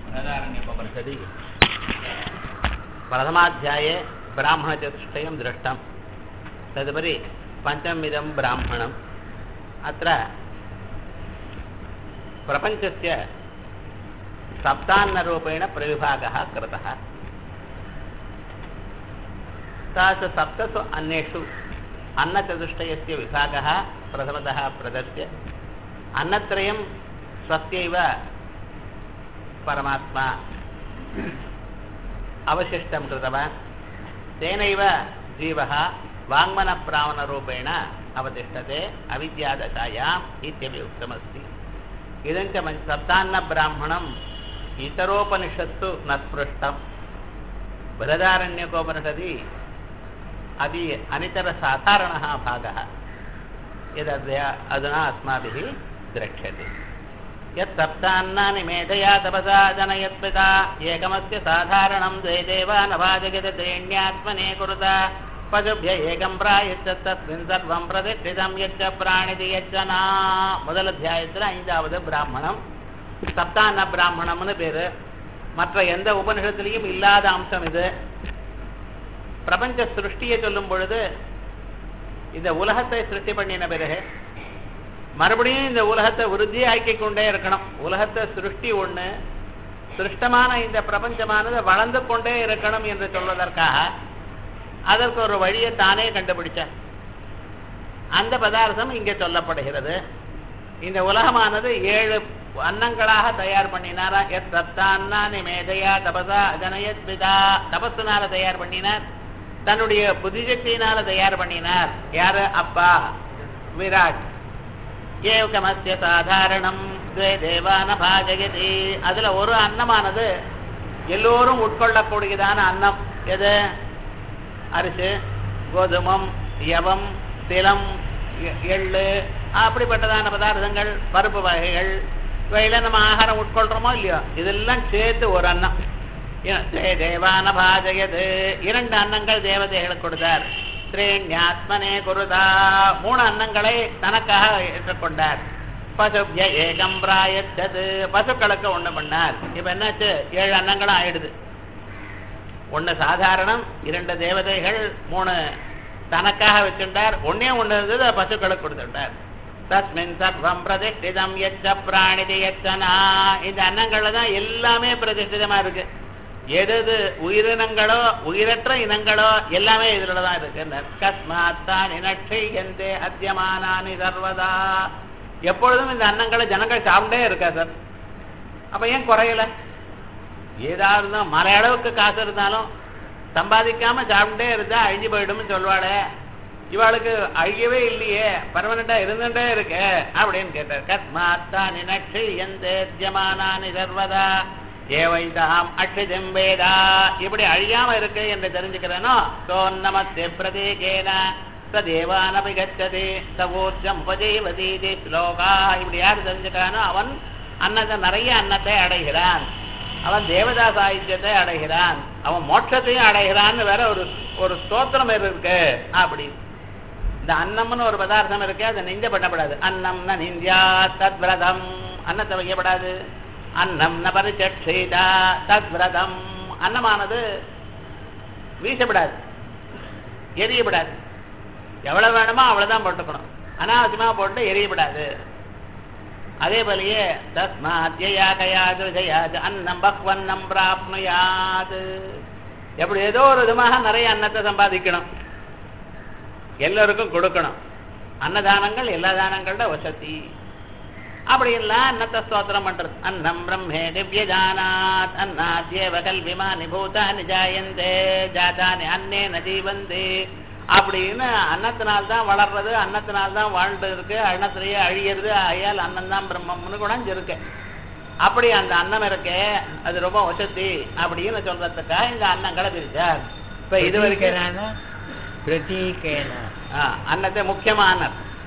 बृहदारण्यपनिषदि प्रथमाध्याये ब्राह्मणचतुष्टयं दृष्टं तदुपरि पञ्चममिदं ब्राह्मणम् अत्र प्रपञ्चस्य सप्तान्नरूपेण प्रविभागः कृतः तासु सप्तसु अन्येषु अन्नचतुष्टयस्य विभागः प्रथमतः प्रदत्य अन्नत्रयं स्वस्यैव परमात्मा अवशिष्टं कृतवान् तेनैव जीवः वाङ्मनप्रावणरूपेण अवतिष्ठते अविद्यादशायाम् इत्यपि उक्तमस्ति इदञ्च सप्तान्नब्राह्मणम् इतरोपनिषत्सु न स्पृष्टं बृहदारण्यकोपनिषदि अपि अनितरसाधारणः भागः यदद्य अधुना अस्माभिः द्रक्ष्यते यत् सप्तान्नानि मेधया तपसा जनयत्पिता एकमस्य साधारणं द्वे देवानभाजगतत्रेण्यात्मने कुरुत पशुभ्य एकं प्रायश्च तस्मिन् सर्वं प्रतिष्ठितं यच्च பிராணிதி யச்சனா முதல் அத்தியாயத்தில் ஐந்தாவது பிராமணம் சப்தான பிராமணம்னு பேரு மற்ற எந்த உபனிஷத்துலையும் இல்லாத அம்சம் இது பிரபஞ்ச சிருஷ்டியை சொல்லும் பொழுது இந்த உலகத்தை சிருஷ்டி பண்ணின பிறகு மறுபடியும் இந்த உலகத்தை விருத்தி ஆக்கி கொண்டே இருக்கணும் உலகத்தை சிருஷ்டி ஒண்ணு சிருஷ்டமான இந்த பிரபஞ்சமானது வளர்ந்து கொண்டே இருக்கணும் என்று சொல்வதற்காக அதற்கு ஒரு வழியை தானே கண்டுபிடிச்சார் அந்த பதார்த்தம் இங்கே சொல்லப்படுகிறது இந்த உலகமானது ஏழு அன்னங்களாக தயார் பண்ணினாரா எத் சத்தான்னா நிமேதையா தபசா அஜனயத் பிதா தபஸுனால தயார் பண்ணினார் தன்னுடைய புதிசக்தியினால தயார் பண்ணினார் யாரு அப்பா விராட் ஏவகமஸ்ய சாதாரணம் துவே தேவான பாஜகதி அதுல ஒரு அன்னமானது எல்லோரும் உட்கொள்ளக்கூடியதான அன்னம் எது அரிசி கோதுமம் யவம் திலம் எள்ளு அப்படிப்பட்டதான பதார்த்தங்கள் பருப்பு வகைகள் இவையில நம்ம ஆகாரம் உட்கொள்றோமோ இல்லையோ இதெல்லாம் சேர்த்து ஒரு அன்னம் தேவான பாஜகது இரண்டு அன்னங்கள் தேவதைகளுக்கு கொடுத்தார் ஸ்ரீஞாத்மனே குருதா மூணு அன்னங்களை தனக்காக ஏற்றுக்கொண்டார் பசுபிய ஏகம் பிராயத்தது பசுக்களுக்கு ஒண்ணு பண்ணார் இப்ப என்னாச்சு ஏழு அன்னங்களும் ஆயிடுது ஒண்ணு சாதாரணம் இரண்டு தேவதைகள் மூணு தனக்காக வச்சுட்டார் ஒன்னே ஒண்ணு இருந்தது பசுக்களுக்கு கொடுத்துட்டார் தஸ்மின் சர்வம் பிரதிஷ்டிதம் எச்ச பிராணிதி எச்சனா இந்த அன்னங்கள்ல தான் எல்லாமே பிரதிஷ்டிதமா இருக்கு எது உயிரினங்களோ உயிரற்ற இனங்களோ எல்லாமே இதுல தான் இருக்கு கஸ்மாத்தான் இனட்செய்யந்தே அத்தியமானானி சர்வதா எப்பொழுதும் இந்த அன்னங்களை ஜனங்கள் சாப்பிட்டே இருக்கா சார் அப்ப ஏன் குறையல ஏதாவது மலை அளவுக்கு காசு இருந்தாலும் சம்பாதிக்காம சாப்பிட்டே இருந்தா அழிஞ்சு போயிடும்னு சொல்லுவாளே இவாளுக்கு அழியவே இல்லையே பர்மனண்டா இருந்துட்டே இருக்கு அப்படின்னு கேட்டார் கஸ்மாத்தான் இனட்செய்யந்தேத்தியமானானி சர்வதா ஏவைதாம் அக்ஷிதம் வேதா இப்படி அழியாம இருக்கு என்று தெரிஞ்சுக்கிறேனோ சோன்னமத்தே பிரதீகேன சதேவானபி கச்சதி சவோர்ஜம் உபஜீவதீதி ஸ்லோகா இப்படி யார் தெரிஞ்சுக்கிறானோ அவன் அன்னத்தை நிறைய அன்னத்தை அடைகிறான் அவன் தேவதா சாகித்யத்தை அடைகிறான் அவன் மோட்சத்தையும் அடைகிறான்னு வேற ஒரு ஒரு ஸ்தோத்திரம் இருக்கு அப்படி இந்த அன்னம்னு ஒரு பதார்த்தம் இருக்கு அதை நிந்த பண்ணப்படாது அன்னம்னா நிந்தியா தத் விரதம் அன்னத்தை வைக்கப்படாது அன்னம் ந பரிச்சா தத் விரதம் அன்னமானது வீசப்படாது எரியப்படாது எவ்வளவு வேணுமோ அவ்வளவுதான் போட்டுக்கணும் அனாவசியமா போட்டு எரியப்படாது அதே போலயே தஸ்மாத்யாகயாது அன்னம் பக்வன்னம் பிராப்னுயாது எப்படி ஏதோ ஒரு விதமாக நிறைய அன்னத்தை சம்பாதிக்கணும் எல்லோருக்கும் கொடுக்கணும் அன்னதானங்கள் எல்லா தானங்களோட வசதி அப்படி எல்லாம் அன்னத்தை ஸ்தோத்திரம் பண்றது அன்னம் பிரம்மே திவ்ய ஜானாத் அன்னாத்யேவ கல்விமானி பூதானி ஜாயந்தே ஜாதானி அன்னே நஜீவந்தே அப்படின்னு அன்னத்தினால்தான் வளர்றது அன்னத்தினால்தான் வாழ்ந்து இருக்கு அன்னத்திலேயே அழியிறது அயால் அன்னம் தான் பிரம்மம்னு கூட இருக்கு அப்படி அந்த அன்னம் இருக்கு அது ரொம்ப வசதி அப்படின்னு சொல்றதுக்காக இந்த அன்னங்களை பிரிச்சார் இப்ப இது வரைக்கும் அன்னத்தை முக்கியமான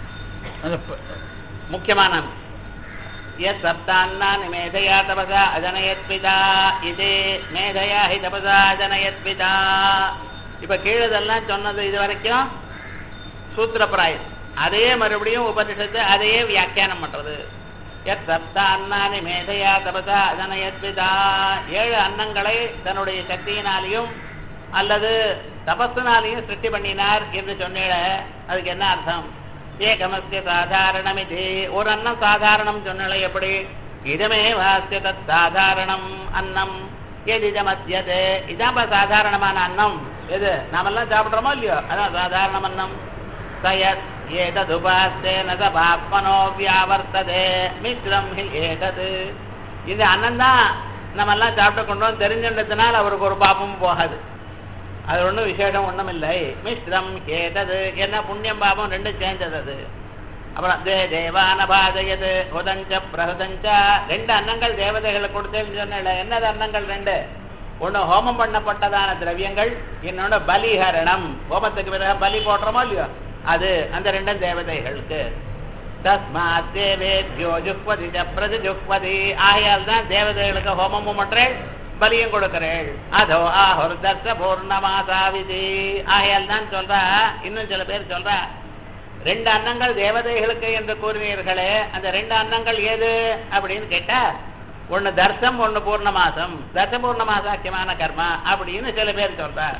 முக்கியமான यत् सप्तान्नानि मेधया तपसा अजनयत्पिता இது மேதையா ஹி தபசா அஜனயத்பிதா இப்ப கீழதெல்லாம் சொன்னது இது வரைக்கும் சூத்திரப்பிராயம் அதையே மறுபடியும் உபனிஷத்து அதையே வியாக்கியானம் பண்றது எத் சப்தான்னானி மேதையா தபசா அதனயத்விதா ஏழு அன்னங்களை தன்னுடைய சக்தியினாலையும் அல்லது தபஸினாலையும் சிருஷ்டி பண்ணினார் என்று சொன்னேட அதுக்கு என்ன அர்த்தம் ஏகமஸ்ய சாதாரணம் இது ஒரு அன்னம் சாதாரணம் சொன்னல எப்படி இதமே வாசிய தத் சாதாரணம் அன்னம் எதிதமத்தியது இதான்ப்பா சாதாரணமான அன்னம் எது நாமெல்லாம் சாப்பிடுறோமோ இல்லையோ அதான் சாதாரணம் அன்னம் சயத் ஏததுபாஸ்தேன பாப்மனோ வியாவர்த்ததே மிஸ்ரம் ஹி ஏதது இந்த அன்னம் தான் நம்ம எல்லாம் சாப்பிட்டு கொண்டோம் தெரிஞ்சின்றதுனால அவருக்கு ஒரு பாப்பமும் போகாது அது ஒன்றும் விசேஷம் ஒன்றும் இல்லை மிஸ்ரம் ஏதது என்ன புண்ணியம் பாபம் ரெண்டும் சேர்ந்தது அது அப்புறம் தே தேவான பாதையது உதஞ்ச பிரகதஞ்ச ரெண்டு அன்னங்கள் தேவதைகளுக்கு கொடுத்தேன்னு சொன்ன என்னது அன்னங்கள் ரெண்டு ஒண்ணு ஹோமம் பண்ணப்பட்டதான திரவியங்கள் இன்னொன்னு பலிஹரணம் ஹோமத்துக்கு பிறகு பலி போடுறோமோ இல்லையோ அது அந்த ரெண்டும் தேவதைகளுக்கு தஸ்மாத் தேவேத்யோ ஜுக்வதி பிரதி ஜுக்வதி ஆகையால் தான் தேவதைகளுக்கு ஹோமமும் பண்றேன் பலியும் கொடுக்கிறேள் அதோ ஆஹுர் தர்ச பூர்ணமாசாவிதி ஆகையால் தான் சொல்றா இன்னும் சில பேர் சொல்றா ரெண்டு அன்னங்கள் தேவதைகளுக்கு என்று கூறினீர்களே அந்த ரெண்டு அன்னங்கள் ஏது அப்படின்னு கேட்டா ஒண்ணு தர்சம் ஒண்ணு பூர்ணமாசம் தர்ச பூர்ணமாசாக்கியமான கர்மா அப்படின்னு சில பேர் சொல்றார்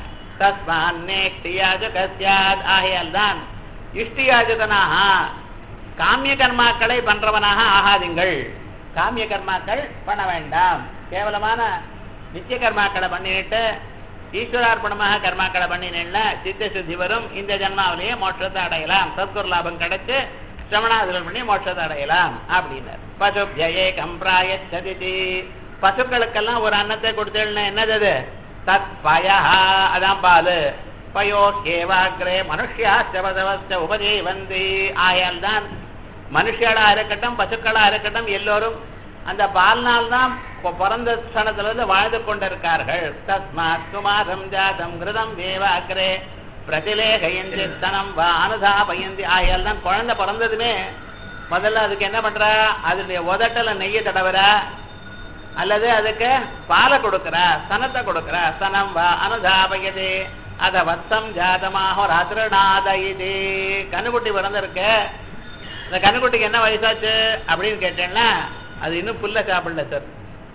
தஸ்மான்னேஷ்டியாஜுகஸ்யாத் ஆகையால் தான் இஷ்டியாஜுகனாக காமிய கர்மாக்களை பண்றவனாக ஆகாதீங்கள் காமிய கர்மாக்கள் பண்ண வேண்டாம் கேவலமான நித்திய கர்மாக்களை பண்ணிட்டு ஈஸ்வரார்ப்பணமாக கர்மாக்களை பண்ணினேன்ல சித்த சுத்தி வரும் இந்த ஜன்மாவிலேயே மோட்சத்தை அடையலாம் சத்குரு லாபம் கிடைச்சு சிரமணாதிகள் பண்ணி மோட்சத்தை அடையலாம் அப்படின்னார் பசுபியே கம்பிராயச்சதி பசுக்களுக்கெல்லாம் ஒரு அன்னத்தை கொடுத்தேன்னா என்னது அது தத் பயா அதான் பாலு பயோ கேவாகிரே மனுஷியா செவதவஸ்த உபஜீவந்தி ஆயால் தான் மனுஷியலா இருக்கட்டும் பசுக்களா இருக்கட்டும் எல்லோரும் அந்த பால்னால் தான் பொ- பிறந்த ஸ்தனத்திலிருந்து வாழ்ந்து கொண்டிருக்கார்கள் தஸ்மாத் குமாரம் ஜாதம் கிருதம் தேவாக்கிரே பிரதிலேகயந்தி தனம் வா அனுதாபயந்தி ஆகையால் தான் குழந்தை பிறந்ததுமே முதல்ல அதுக்கு என்ன பண்றா அதனுடைய உதட்டல நெய்ய தடவுறா அல்லது அதுக்கு பாலை கொடுக்கிறா சனத்தை கொடுக்கிறா சனம் வா அனுதாபயது அத வத்சம் ஜாதமாக ராத்திரநாத இது கண்ணுக்குட்டி பிறந்திருக்கு இந்த கண்ணுக்குட்டிக்கு என்ன வயசாச்சு அப்படின்னு கேட்டேன்னா அது இன்னும் புல்ல சாப்பிடல சார்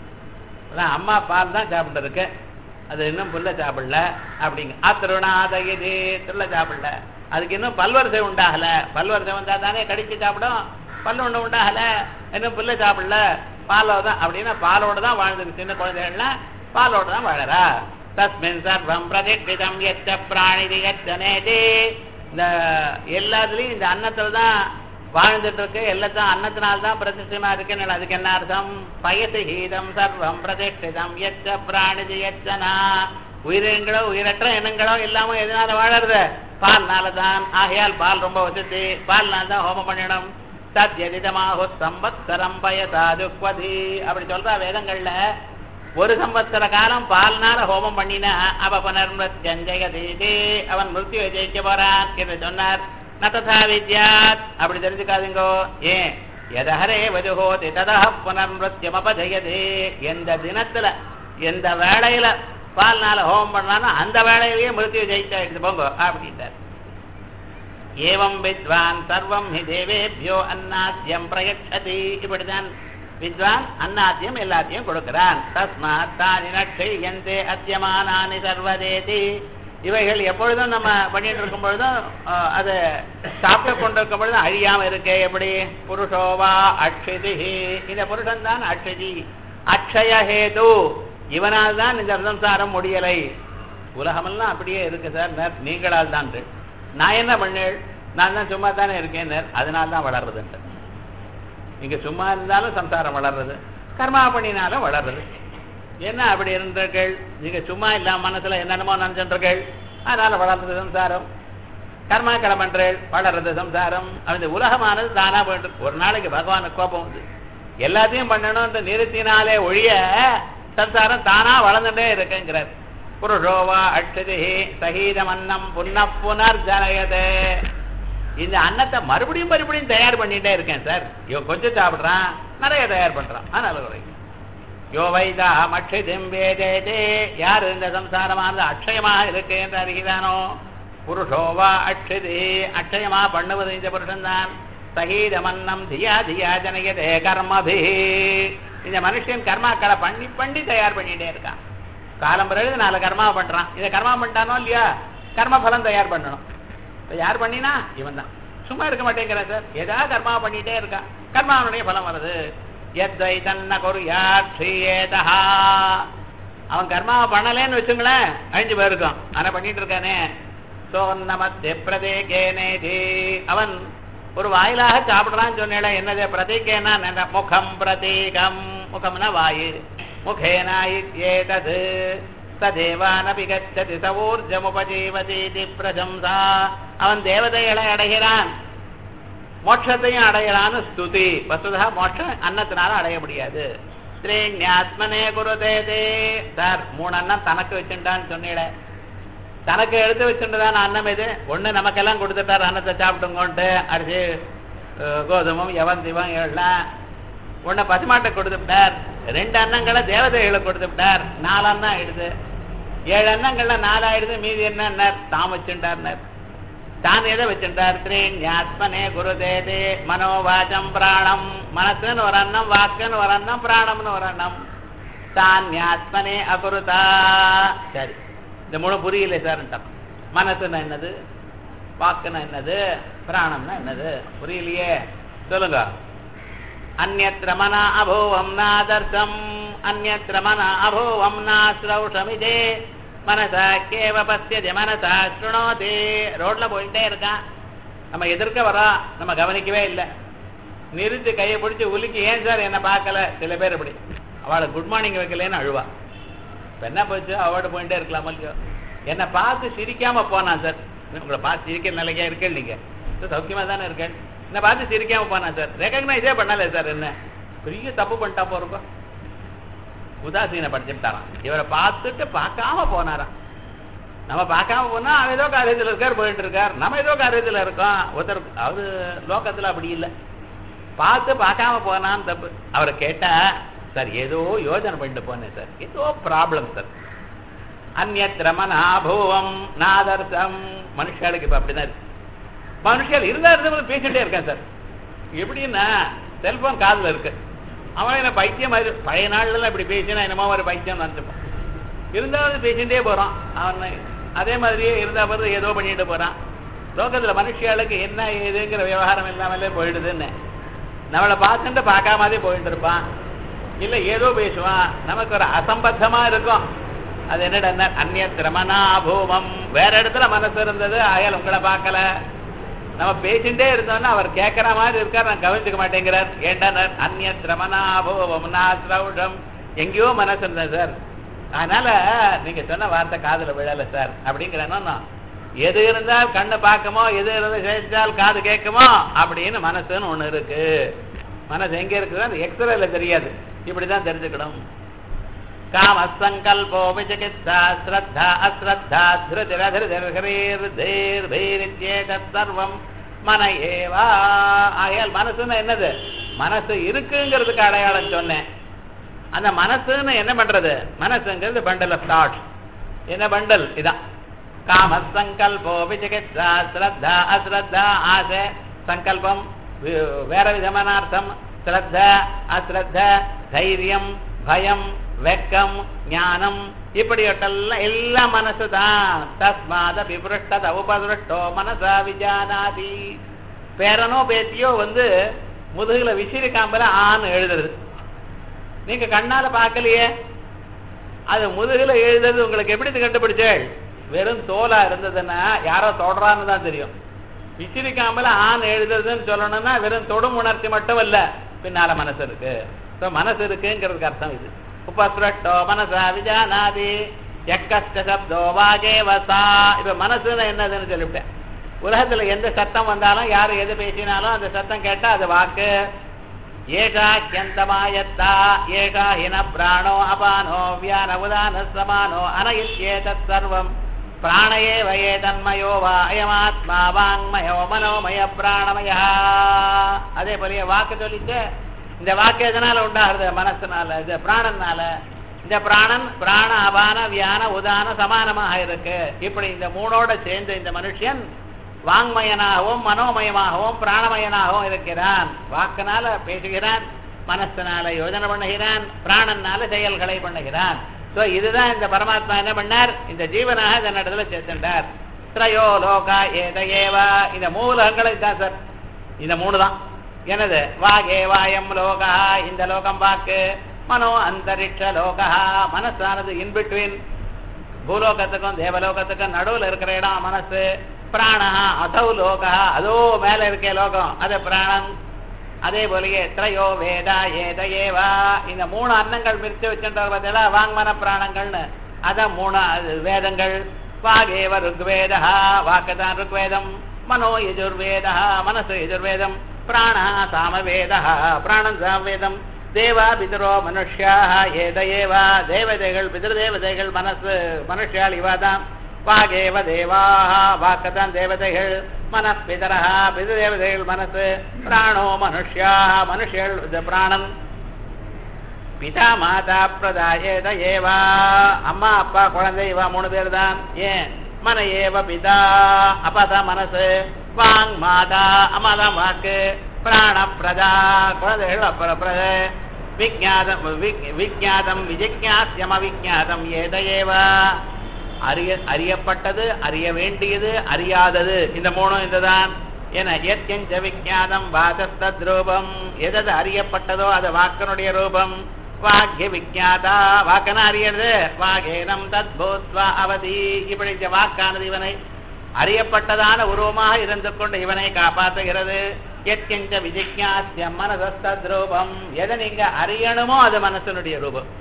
அதான் அம்மா பால் தான் சாப்பிட்டு இருக்கு அது இன்னும் புல்ல சாப்பிடல அப்படிங்க அத்திருநாத இது திருள்ள சாப்பிடல அதுக்கு இன்னும் பல்வரிசை உண்டாகல பல்வரிசை வந்தா தானே கடிச்சு சாப்பிடும் பல்லு ஒண்ணு உண்டாகல இன்னும் புல்ல சாப்பிடல பாலோட தான் அப்படின்னா பாலோட தான் வாழ்ந்துருக்கு சின்ன குழந்தைகள்லாம் பாலோட தான் வாழறா தஸ்மின் சர்வம் பிரதிஷ்டிதம் எச்ச பிராணிதி எச்சனேதி இந்த எல்லாத்துலயும் இந்த அன்னத்துல தான் வாழ்ந்துட்டு இருக்கு எல்லாத்தையும் அன்னத்தினால தான் பிரதிஷ்டமா இருக்குன்னு அதுக்கு என்ன அர்த்தம் பயசு ஹீதம் சர்வம் பிரதிஷ்டிதம் எச்ச பிராணிதி எச்சனா உயிரினங்களோ உயிரற்ற இனங்களோ இல்லாம எதனால வாழறது பால்னால தான் ஆகையால் பால் ரொம்ப வசதி பால்னால தான் ஹோமம் பண்ணணும் தத்யதிதமாக சம்பத்சரம் பயசாதுக்வதி அப்படி சொல்றா வேதங்கள்ல ஒரு சம்பத்சர காலம் பால்னால ஹோமம் பண்ணினா அவ புனர்மிருத்யஞ்சயதீதி அவன் மிருத்யு ஜெயிக்க போறான் என்று சொன்னார் நததா வித்யாத் அப்படி தெரிஞ்சுக்காதீங்கோ ஏன் எதஹரே வஜுஹோதி ததஹ புனர்மிருத்யமபஜயதே எந்த தினத்துல எந்த வேளையில பால்னால ஹோமம் பண்ணாலும் அந்த வேளையிலேயே மிருத்யு ஜெயிச்சாயிடுச்சு போங்க அப்படின்ட்டார் ஏவம் வித்வான் சர்வம் ஹி தேவேபியோ அன்னாத்தியம் பிரயச்சதி இப்படிதான் வித்வான் அன்னாத்தியம் எல்லாத்தையும் கொடுக்கிறான் தஸ்மாத் தானி நட்சயந்தே அத்தியமானானி சர்வதேதி இவைகள் எப்பொழுதும் நம்ம பண்ணிட்டு இருக்கும் பொழுதும் அஹ், அது சாப்பிட்டு கொண்டிருக்கும் பொழுதும் அழியாம இருக்கே எப்படி புருஷோவா அக்ஷிதி இந்த புருஷன் தான் அக்ஷதி அக்ஷய ஹேது இவனால் தான் இந்த சம்சாரம் முடியலை உலகமெல்லாம் அப்படியே இருக்கு சார் நேர் நீங்களால் தான் நான் என்ன பண்ணேன் நான் தான் சும்மா தானே இருக்கேன் நேர் அதனால தான் வளர்றதுன்ட்டு நீங்க சும்மா இருந்தாலும் சம்சாரம் வளர்றது கர்மா பண்ணினாலும் வளர்றது என்ன அப்படி இருந்தீர்கள் நீங்க சும்மா இல்லாம மனசுல என்னென்னமோ நினைச்சிருக்கீர்கள் அதனால வளர்றது சம்சாரம் கர்மாக்களை பண்றேள் வளர்றது சம்சாரம் அந்த உலகமானது தானா போயிட்டு ஒரு நாளைக்கு பகவானுக்கு கோபம் வந்து எல்லாத்தையும் பண்ணணும்ன்ற நிறுத்தினாலே ஒழிய சம்சாரம் தானா வளர்ந்துட்டே இருக்குங்கிறார் புருஷோவா அக்ஷதி சகீதம் அன்னம் புன்ன புனர் ஜனயதே இந்த அன்னத்தை மறுபடியும் மறுபடியும் தயார் பண்ணிட்டே இருக்கேன் சார் இவன் கொஞ்சம் சாப்பிடுறான் நிறைய தயார் பண்றான் அதனால குறைக்கும் யோ வைதா அக்ஷதிம் வேதேதே யார் இந்த சம்சாரமானது அக்ஷயமாக இருக்கு என்று அறிகிறானோ புருஷோவா அக்ஷதி அக்ஷயமா பண்ணுவது இந்த புருஷன் தான் சகீதமன்னம் தியா தியா ஜனயதே கர்மபி இந்த மனுஷன் கர்மாக்களை பண்ணி பண்ணி தயார் பண்ணிட்டே இருக்கான் காலம் பிறகு நாலு கர்மா பண்றான் இதை கர்மா பண்ணிட்டானோ இல்லையா கர்ம பலம் தயார் பண்ணணும் இப்ப யார் பண்ணினா இவன் தான் சும்மா இருக்க மாட்டேங்கிறான் சார் ஏதாவது கர்மா பண்ணிட்டே இருக்கான் கர்மாவனுடைய பலம் வருது எத்தை தன்ன கொரியாட்சியேதா அவன் கர்மாவை பண்ணலேன்னு வச்சுங்களேன் அழிஞ்சு போயிருக்கான் ஆனா பண்ணிட்டு இருக்கானே சோன்னமத்தே பிரதேகேனேதி அவன் ஒரு வாயிலாக சாப்பிடுறான்னு சொன்னேன் என்னது பிரதீகேனா என்ன முகம் பிரதீகம் முகம்னா வாயு முகேனா இத்யேதது சதேவானபி கச்சதி சவோர்ஜமுபஜீவதீதி பிரசம்சா அவன் தேவதைகளை அடைகிறான் மோட்சத்தையும் அடையலான்னு ஸ்துதி வசுதா மோட்சம் அன்னத்தினால அடைய முடியாது ஸ்ரீஞாத்மனே குருதேதே சார் மூணு அண்ணன் தனக்கு வச்சுட்டான்னு சொன்னீட தனக்கு எடுத்து வச்சுட்டுதான் அன்னம் இது ஒண்ணு நமக்கெல்லாம் கொடுத்துட்டார் அன்னத்தை சாப்பிட்டுங்கோன்ட்டு அரிசி அஹ், கோதுமம் எவந்திவம் எல்லாம் ஒண்ணு பசுமாட்டை கொடுத்துட்டார் ரெண்டு அன்னங்களை தேவதைகளை கொடுத்துட்டார் நாலு அண்ணம் ஆயிடுது ஏழு அன்னங்கள்ல நாலாயிடுது மீதி என்ன தாம் வச்சுட்டார்னர் தான் எதை வச்சுட்டார் ஸ்ரீஞாத்மனே குருதேதே மனோவாச்சம் பிராணம் மனசுன்னு ஒரு அண்ணம் வாக்குன்னு ஒரு அண்ணம் பிராணம்னு ஒரு அண்ணம் தான் ஞாத்மனே அகுருதா சரி இந்த மூணு புரியல சார் மனசுன்னா என்னது வாக்குன்னா என்னது பிராணம்னா என்னது புரியலையே சொல்லுங்க அந்நத்திர மன அபோவம் நாதர்சம் அந்நத்திர மன அபோவம் நாஸ்ரௌஷமிதே மனசா கேவ பசியது மனசா சுணோதே ரோட்ல போயிட்டே இருக்கான் நம்ம எதிர்க்க வரா நம்ம கவனிக்கவே இல்லை நிறுத்தி கையை பிடிச்சி உலுக்கி ஏன் சார் என்ன பார்க்கல சில பேர் இப்படி அவளை குட் மார்னிங் வைக்கலன்னு அழுவா இப்ப என்ன போச்சு அவட போயிட்டே இருக்கலாமா இல்லையோ என்னை பார்த்து சிரிக்காம போனான் சார் உங்களை பார்த்து சிரிக்கிற நிலைக்கா இருக்கேன் நீங்க இது சௌக்கியமா தானே இருக்கேன் என்னை பார்த்து சிரிக்காம போனான் சார் ரெகக்னைஸே பண்ணல சார் என்ன பெரிய தப்பு பண்ணிட்டா போறோம் உதாசீனப்படுத்திட்டாராம் இவரை பார்த்துட்டு பார்க்காம போனாராம் நம்ம பார்க்காம போனா அவன் ஏதோ காரியத்தில் இருக்கார் போயிட்டு இருக்கார் நம்ம ஏதோ காரியத்தில் இருக்கோம் ஒருத்தர் அவரு லோகத்துல அப்படி இல்லை பார்த்து பார்க்காம போனான்னு தப்பு அவரை கேட்டா சார் ஏதோ யோசனை பண்ணிட்டு போனேன் சார் ஏதோ ப்ராப்ளம் சார் அந்நத்திர மனாபூவம் நாதர்சம் மனுஷாளுக்கு இப்ப அப்படிதான் இருக்கு மனுஷால் இருந்தா இருந்த பேசிட்டே இருக்கேன் சார் எப்படின்னா செல்போன் காதுல இருக்கு அவன் என்ன பைத்தியம் மாதிரி பழைய நாள்ல இப்படி பேசினா என்னமோ ஒரு பைத்தியம் நினைச்சுப்பான் இருந்தாலும் பேசிட்டே போறான் அவன் அதே மாதிரியே இருந்தா பிறகு ஏதோ பண்ணிட்டு போறான் லோகத்துல மனுஷியாளுக்கு என்ன ஏதுங்கிற விவகாரம் இல்லாமலே போயிடுதுன்னு நம்மளை பார்த்துட்டு பார்க்காமதே போயிட்டு இருப்பான் இல்ல ஏதோ பேசுவான் நமக்கு ஒரு அசம்பத்தமா இருக்கும் அது என்னடா அந்நிய திரமனா பூமம் வேற இடத்துல மனசு இருந்தது ஆயால் உங்களை பார்க்கல நம்ம பேசிட்டே இருந்தோம்னா அவர் கேட்கிற மாதிரி இருக்கார் நான் கவனிச்சுக்க மாட்டேங்கிறார் ஏண்டா அந்நிய திரமனா பூமம் நாசிரௌஷம் எங்கேயோ மனசு இருந்தது சார் அதனால நீங்க சொன்ன வார்த்தை காதுல விழல சார் அப்படிங்கிறேன்னா எது இருந்தால் கண்ணு பார்க்குமோ எது இருந்து சேர்த்தால் காது கேட்குமோ அப்படின்னு மனசுன்னு ஒண்ணு இருக்கு மனசு எங்க இருக்குது அந்த எக்ஸ்ரேல தெரியாது இப்படிதான் தெரிஞ்சுக்கணும் காம சங்கல்போ விசிகித்சா ஸ்ரத்தா அஸ்ரத்தா திருதிரதிர்தீர் சர்வம் மன ஏவா ஆயால் மனசுன்னு என்னது மனசு இருக்குங்கிறதுக்கு அடையாளம் சொன்னேன் அந்த மனசுன்னு என்ன பண்றது மனசுங்கிறது பண்டல் ஆஃப் தாட்ஸ் என்ன பண்டல் இதான் காம சங்கல்போ விசிகித்சா ஸ்ரத்தா அஸ்ரத்தா ஆசை சங்கல்பம் வி- வேற விதமான அர்த்தம் ஸ்ரத்த அஸ்ரத்த தைரியம் பயம் வெக்கம் ஞானம் இப்படியொட்டெல்லாம் எல்லாம் மனசு தான் தஸ்மாத விபுருஷ்டத உபதுருஷ்டோ மனசா விஜானாதி பேரனோ பேத்தியோ வந்து முதுகுல விசிறி காம்பல ஆன்னு எழுதுறது நீங்க கண்ணால பார்க்கலையே அது முதுகுல எழுதுறது உங்களுக்கு எப்படி கண்டுபிடிச்சேள் வெறும் தோலா இருந்ததுன்னா யாரோ தொடரான்னு தான் தெரியும் விசிறிக்காமல ஆண் எழுதுறதுன்னு சொல்லணும்னா வெறும் தொடும் உணர்ச்சி மட்டும் இல்ல பின்னால மனசு இருக்கு So, மனசு இருக்குங்கிறதுக்கு அர்த்தம் இது உபஸ்ரட்டோ மனசா விஜானாதி எக்கஷ்ட சப்தோ வாகே வசா இப்ப மனசுன்னு என்னதுன்னு சொல்லிவிட்டேன் உலகத்துல எந்த சத்தம் வந்தாலும் யாரு எது பேசினாலும் அந்த சத்தம் கேட்டா அது வாக்கு ஏகா ஹியந்தமாயத்தா ஏகா ஹின பிராணோ அபானோ வியான உதான சமானோ அனயித்யேதத் சர்வம் பிராணயே வயே தன்மயோ வா அயமாத்மா வாங்மயோ மனோமய பிராணமய அதே போலயே வாக்கு சொல்லிட்டு இந்த வாக்கு எதனால உண்டாகிறது மனசுனால இது பிராணனால இந்த பிராணன் பிராண அபான வியான உதான சமானமாக இருக்கு இப்படி இந்த மூணோட சேர்ந்த இந்த மனுஷன் வாங்மயனாகவும் மனோமயமாகவும் பிராணமயனாகவும் இருக்கிறான் வாக்குனால பேசுகிறான் மனசனால யோஜனை பண்ணுகிறான் பிராணனால செயல்களை பண்ணுகிறான் சோ இதுதான் இந்த பரமாத்மா என்ன பண்ணார் இந்த ஜீவனாக இந்த இடத்துல சேர்த்துட்டார் திரையோ லோகா ஏத ஏவா இந்த மூலகங்களை தான் சார் இந்த மூணு தான் எனது வாகே வாயம் லோகா இந்த லோகம் வாக்கு மனோ அந்தரிக்ஷ லோகா மனசானது இன் பிட்வீன் பூலோகத்துக்கும் தேவலோகத்துக்கும் நடுவுல இருக்கிற இடம் மனசு பிராணா அதௌ லோகா அதோ மேல இருக்க லோகம் அது பிராணம் அதே போலயே திரையோ வேதா ஏத ஏவா இந்த மூணு அன்னங்கள் பிரித்து வச்சுட்டார் பார்த்தீங்களா வாங்மன பிராணங்கள்னு அதான் மூணு அது வேதங்கள் வாகேவ ருக்வேதா வாக்குதான் ருக்வேதம் மனோ யஜுர்வேதா மனசு யஜுர்வேதம் பிராணா சாமவேதா பிராணம் சாமவேதம் தேவா பிதரோ மனுஷ்யா ஏத ஏவா தேவதைகள் பிதிருதேவதைகள் மனசு மனுஷியால் இவாதான் வாகேவ தேவாக வாக்கதான் தேவதைகள் மனப்பிதரா பிததேவதைகள் மனசு பிராணோ மனுஷ்யா மனுஷியல் இது பிராணம் பிதா மாதா பிரதாயேத ஏவா அம்மா அப்பா குழந்தை இவா மூணு பேர் தான் ஏன் மன ஏவ பிதா அப்பா தான் மனசு வாங் மாதா அம்மா தான் வாக்கு பிராண பிரதா குழந்தைகள் அப்புறம் பிரத விஜாதம் விஜாதம் விஜிஜாசியம் அவிஜாதம் ஏத ஏவா அறிய அறியப்பட்டது அறிய வேண்டியது அறியாதது இந்த மூணும் இதுதான் என எத்யஞ்ச விஜானம் வாதஸ்தத் ரூபம் எதது அறியப்பட்டதோ அது வாக்கனுடைய ரூபம் வாக்கிய விஜாதா வாக்கன அறியறது வாகேனம் தத் பூத்வா அவதி இப்படி இந்த வாக்கானது இவனை அறியப்பட்டதான உருவமாக இருந்து கொண்டு இவனை காப்பாற்றுகிறது எத்யஞ்ச விஜிஜாசியம் மனதஸ்தத் ரூபம் எதை நீங்க அறியணுமோ அது மனசனுடைய ரூபம்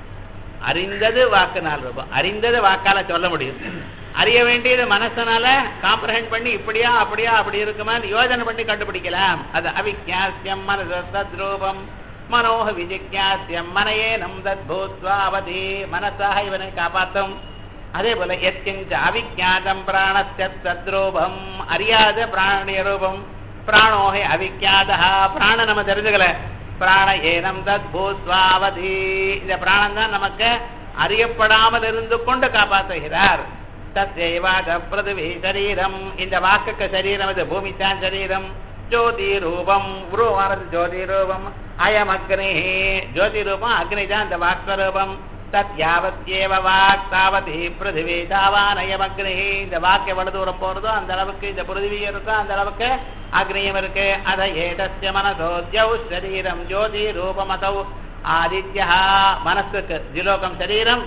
அறிந்தது வாக்குனால் ரூபம் அறிந்தது வாக்கால சொல்ல முடியும் அறிய வேண்டியது மனசனால காம்ப்ரஹெண்ட் பண்ணி இப்படியா அப்படியா அப்படி இருக்குமா யோஜனை பண்ணி கண்டுபிடிக்கலாம் அது அவிஜாசியம் மனதூபம் மனோக விஜிஜாசியம் மனையே நம் தத் பூத்வாவதி மனசாக இவனை காப்பாற்றும் அதே போல எத்கிஞ்ச அவிஜாதம் பிராணஸ்ய தத்ரூபம் அறியாத பிராணிய ரூபம் பிராணோகை அவிஜாதா பிராண நம்ம தெரிஞ்சுக்கல பிராண ஏனம் தத் பூஸ்வாவதி இந்த பிராணம் தான் நமக்கு அறியப்படாமல் இருந்து கொண்டு காப்பாற்றுகிறார் தத்வாத பிருதிவி சரீரம் இந்த வாக்குக்கு சரீரம் இது பூமித்தான் சரீரம் ஜோதி ரூபம் உருவானது ஜோதி ரூபம் அயம் அக்னி ஜோதி ரூபம் அக்னி தான் இந்த வாக்ஸ்வரூபம் தத் யாவத்யேவ வாக் தாவதி பிருதிவி தாவான் அயம் அக்னி இந்த வாக்கு எவ்வளவு தூரம் போறதோ அந்த அளவுக்கு இந்த பிருதிவி இருக்கோ அந்த அளவுக்கு அக்னியம் இருக்கு அத ஏதஸ்ய மனசோ ஜௌ சரீரம் ஜோதி ரூபமதௌ ஆதித்யா மனசுக்கு ஜிலோகம் சரீரம்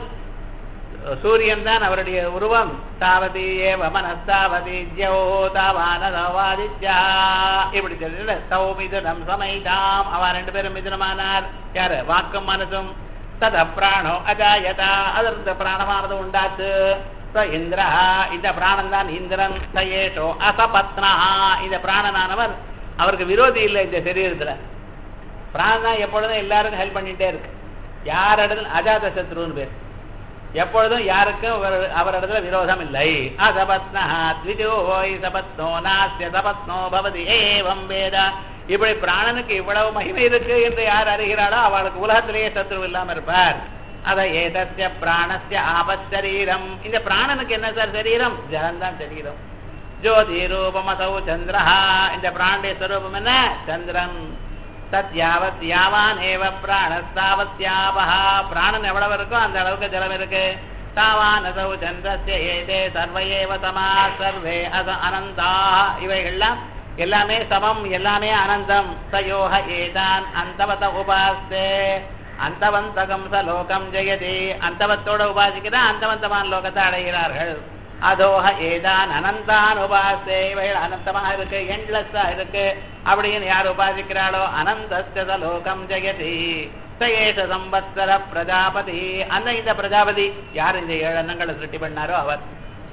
சூரியன் தான் அவருடைய உருவம் தாவதி ஏவ மனஸ்தாவதி ஜோ தாவானதவாதித்யா இப்படி சொல்லி தௌ மிதுனம் சமைதாம் அவன் ரெண்டு பேரும் மிதுனமானார் யாரு வாக்கும் மனசும் தத பிராணோ அஜாயதா அதிலிருந்து பிராணமானது உண்டாச்சு இந்திரா இந்த பிராணம் தான் இந்திரன் சயேஷோ அசபத்னா இந்த பிராணனானவர் அவருக்கு விரோதி இல்லை இந்த சரீரத்துல பிராணம் தான் எப்பொழுதும் எல்லாருக்கும் ஹெல்ப் பண்ணிட்டே இருக்கு யார் இடத்துல அஜாத சத்ருன்னு பேர் எப்பொழுதும் யாருக்கும் அவர் இடத்துல விரோதம் இல்லை அசபத்னா த்விஜோய் சபத்னோ நாஸ்ய சபத்னோ பவதி ஏவம் வேத இப்படி பிராணனுக்கு இவ்வளவு மகிமை இருக்கு என்று யார் அறிகிறாளோ அவளுக்கு உலகத்திலேயே சத்ரு இல்லாம இருப்பார் அத ஏதஸ்ய பிராணஸ்ய ஆபச்சரீரம் இந்த பிராணனுக்கு என்ன சார் சரீரம் ஜலந்தான் சரீரம் ஜோதி ரூபம் அசௌ சந்திரஹா இந்த பிராணுடைய ஸ்வரூபம் என்ன சந்திரன் தத் யாவத் யாவான் ஏவ பிராணஸ்தாவத்யாவஹா பிராணன் எவ்வளவு இருக்கோ அந்த அளவுக்கு ஜலம் இருக்கு தாவான் அசௌ சந்திரஸ்ய ஏதே சர்வ ஏவ சமா சர்வே அச அனந்தா இவைகள்லாம் எல்லாமே சமம் எல்லாமே அனந்தம் சயோக ஏதான் அந்தவத உபாஸ்தே அந்தவந்தகம் ச லோகம் ஜெயதி அந்தவத்தோட உபாசிக்கிற அந்தவந்தமான லோகத்தை அடைகிறார்கள் அதோக ஏதான் அனந்தான் உபாசே இவைகள் அனந்தமாக இருக்கு எண்ட்லெஸ்ஸா இருக்கு அப்படின்னு யார் உபாசிக்கிறாளோ அனந்தஸ்த லோகம் ஜெயதி சயேஷ சம்பத்சர பிரஜாபதி அந்த இந்த பிரஜாபதி யார் இந்த ஏழு அன்னங்களை சிருஷ்டி பண்ணாரோ அவர்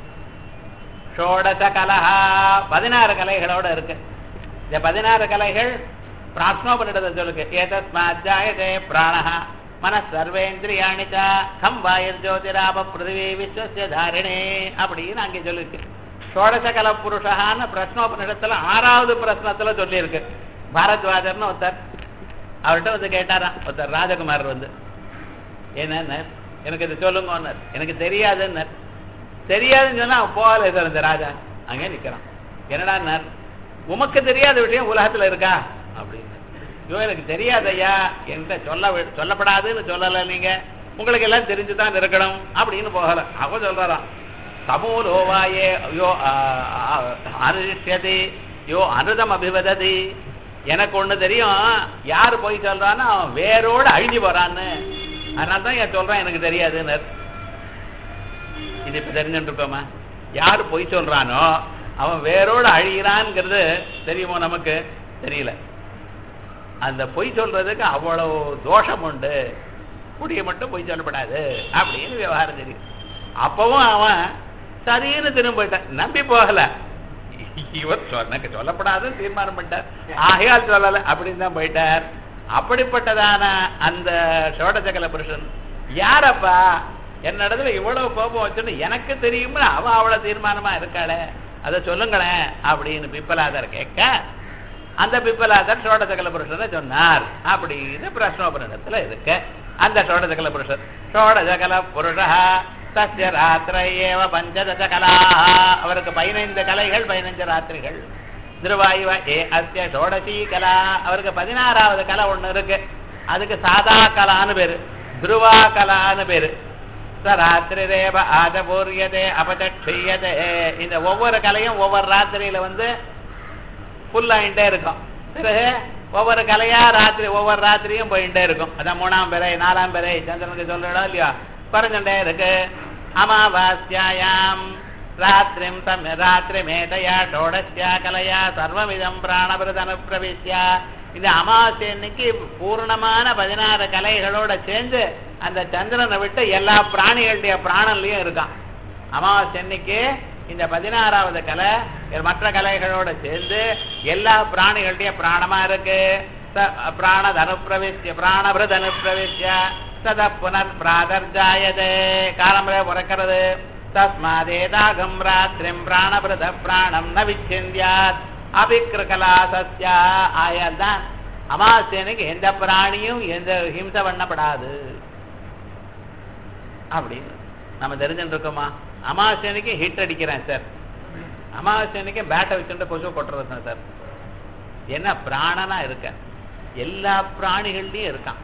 ஷோடச கலஹா பதினாறு கலைகளோட இருக்கு இந்த பதினாறு கலைகள் பிராஷ்னோபனிடத்தை சொல்லுக்கு ஏதஸ்மாஜாயதே பிராணஹ மன சர்வேந்திரியாணி கம் வாயர் ஜோதிராப பிருத்திவி விஸ்வசிய தாரிணே அப்படின்னு அங்கே சொல்லிருக்கு ஷோடசகல புருஷகான்னு பிரஷ்னோபனிடத்துல ஆறாவது பிரश्னத்துல சொல்லியிருக்கு பாரத்வாஜர்னு ஒருத்தர் அவர்கிட்ட வந்து கேட்டாராம் ஒருத்தர் ராஜகுமார் வந்து என்ன எனக்கு இது சொல்லுங்க எனக்கு தெரியாதுன்னு தெரியாதுன்னு சொன்னா அவன் போகல சார் இந்த ராஜா அங்கே நிக்கிறான் என்னடா உமக்கு தெரியாத விஷயம் உலகத்துல இருக்கா அப்படின்னு ஐயோ எனக்கு தெரியாதையா என்கிட்ட சொல்ல வி- சொல்லப்படாதுன்னு சொல்லல நீங்க உங்களுக்கு எல்லாம் தெரிஞ்சுதான் இருக்கணும் அப்படின்னு போகல அவ சொல்றாராம் சமூலோவாயே யோ அனுஷ்யதி யோ அனுதம் அபிவததி எனக்கு ஒண்ணு தெரியும் யாரு போய் சொல்றான்னு அவன் வேரோட அழிஞ்சு போறான்னு அதனால தான் என் சொல்றான் எனக்கு தெரியாதுன்னு இது இப்ப தெரிஞ்சுட்டு இருக்கோமா யாரு பொய் சொல்றானோ அவன் வேரோட அழிகிறான்ங்கிறது தெரியுமோ நமக்கு தெரியல அந்த பொய் சொல்றதுக்கு அவ்வளவு தோஷம் உண்டு குடிய மட்டும் பொய் சொல்லப்படாது அப்படின்னு விவகாரம் தெரியும் அப்பவும் அவன் சரின்னு திரும்ப போயிட்டான் நம்பி போகல இவர் சொன்னக்கு சொல்லப்படாதுன்னு தீர்மானம் பண்ணிட்டார் ஆகையால் சொல்லல அப்படின்னு தான் போயிட்டார் அப்படிப்பட்டதான அந்த சோடசகல புருஷன் யாரப்பா என்னிடத்துல இவ்வளவு கோபம் வச்சுன்னு எனக்கு தெரியும்னு அவ அவ்வளவு தீர்மானமா இருக்காளே அதை சொல்லுங்களேன் அப்படின்னு பிப்பலாதர் கேட்க அந்த பிப்பலாதர் சோடசகல புருஷனை சொன்னார் அப்படின்னு பிரஷ்னோபனிடத்துல இருக்கு அந்த சோடசகல புருஷர் சோடசகல புருஷா தஸ்ய ராத்திரை ஏவ பஞ்சதச கலா அவருக்கு பதினைந்து கலைகள் பதினைந்து ராத்திரிகள் திருவாயுவ ஏ அஸ்ய சோடசி கலா அவருக்கு பதினாறாவது கலை ஒண்ணு இருக்கு அதுக்கு சாதா கலான்னு பேரு துருவா கலான்னு பேரு ச ராத்திரிரேவ ஆதபூரியதே அபதட்சியதே இந்த ஒவ்வொரு கலையும் ஒவ்வொரு ராத்திரியில வந்து ஃபுல்லாயிட்டே இருக்கும் பிறகு ஒவ்வொரு கலையா ராத்திரி ஒவ்வொரு ராத்திரியும் போயிட்டே இருக்கும் அதான் மூணாம் பிறை நாலாம் பிறை சந்திரனுக்கு சொல்றோம் இல்லையா குறைஞ்சுட்டே இருக்கு அமாவாஸ்யாயாம் ராத்திரிம் தம் ராத்திரி மேதையா ஷோடஸ்யா கலையா சர்வமிதம் பிராணபிரத அனுப்பிரவிஷ்யா இந்த அமாவாசை அன்னைக்கு பூர்ணமான பதினாறு கலைகளோட சேர்ந்து அந்த சந்திரனை விட்டு எல்லா பிராணிகளுடைய பிராணன்லயும் இருக்கான் அமாவாசை அன்னைக்கு இந்த பதினாறாவது கலை மற்ற கலைகளோட சேர்ந்து எல்லா பிராணிகளுடைய பிராணமா இருக்கு ச- பிராணத் அனுப்பிரவிஷ்ய பிராணபிரத் அனுப்பிரவிஷ்ய சத புனர் பிராதர்ஜாயதே காலம்பரை பிறக்கிறது தஸ்மாதேதாகம் ராத்திரிம் பிராணபிரத பிராணம் ந விச்சிந்தியாத் அபிக்கிருகலாசஸ்யா ஆயால் தான் அமாவாசையனுக்கு எந்த பிராணியும் எந்த ஹிம்சை பண்ணப்படாது அப்படின்னு நம்ம தெரிஞ்சுட்டு இருக்கோமா அமாவாசையனுக்கு ஹிட் அடிக்கிறேன் சார் அமாவாசையனுக்கு பேட்டை வச்சுட்டு கொசு கொட்டுறது தான் சார் என்ன பிராணனா இருக்க எல்லா பிராணிகள்லயும் இருக்கான்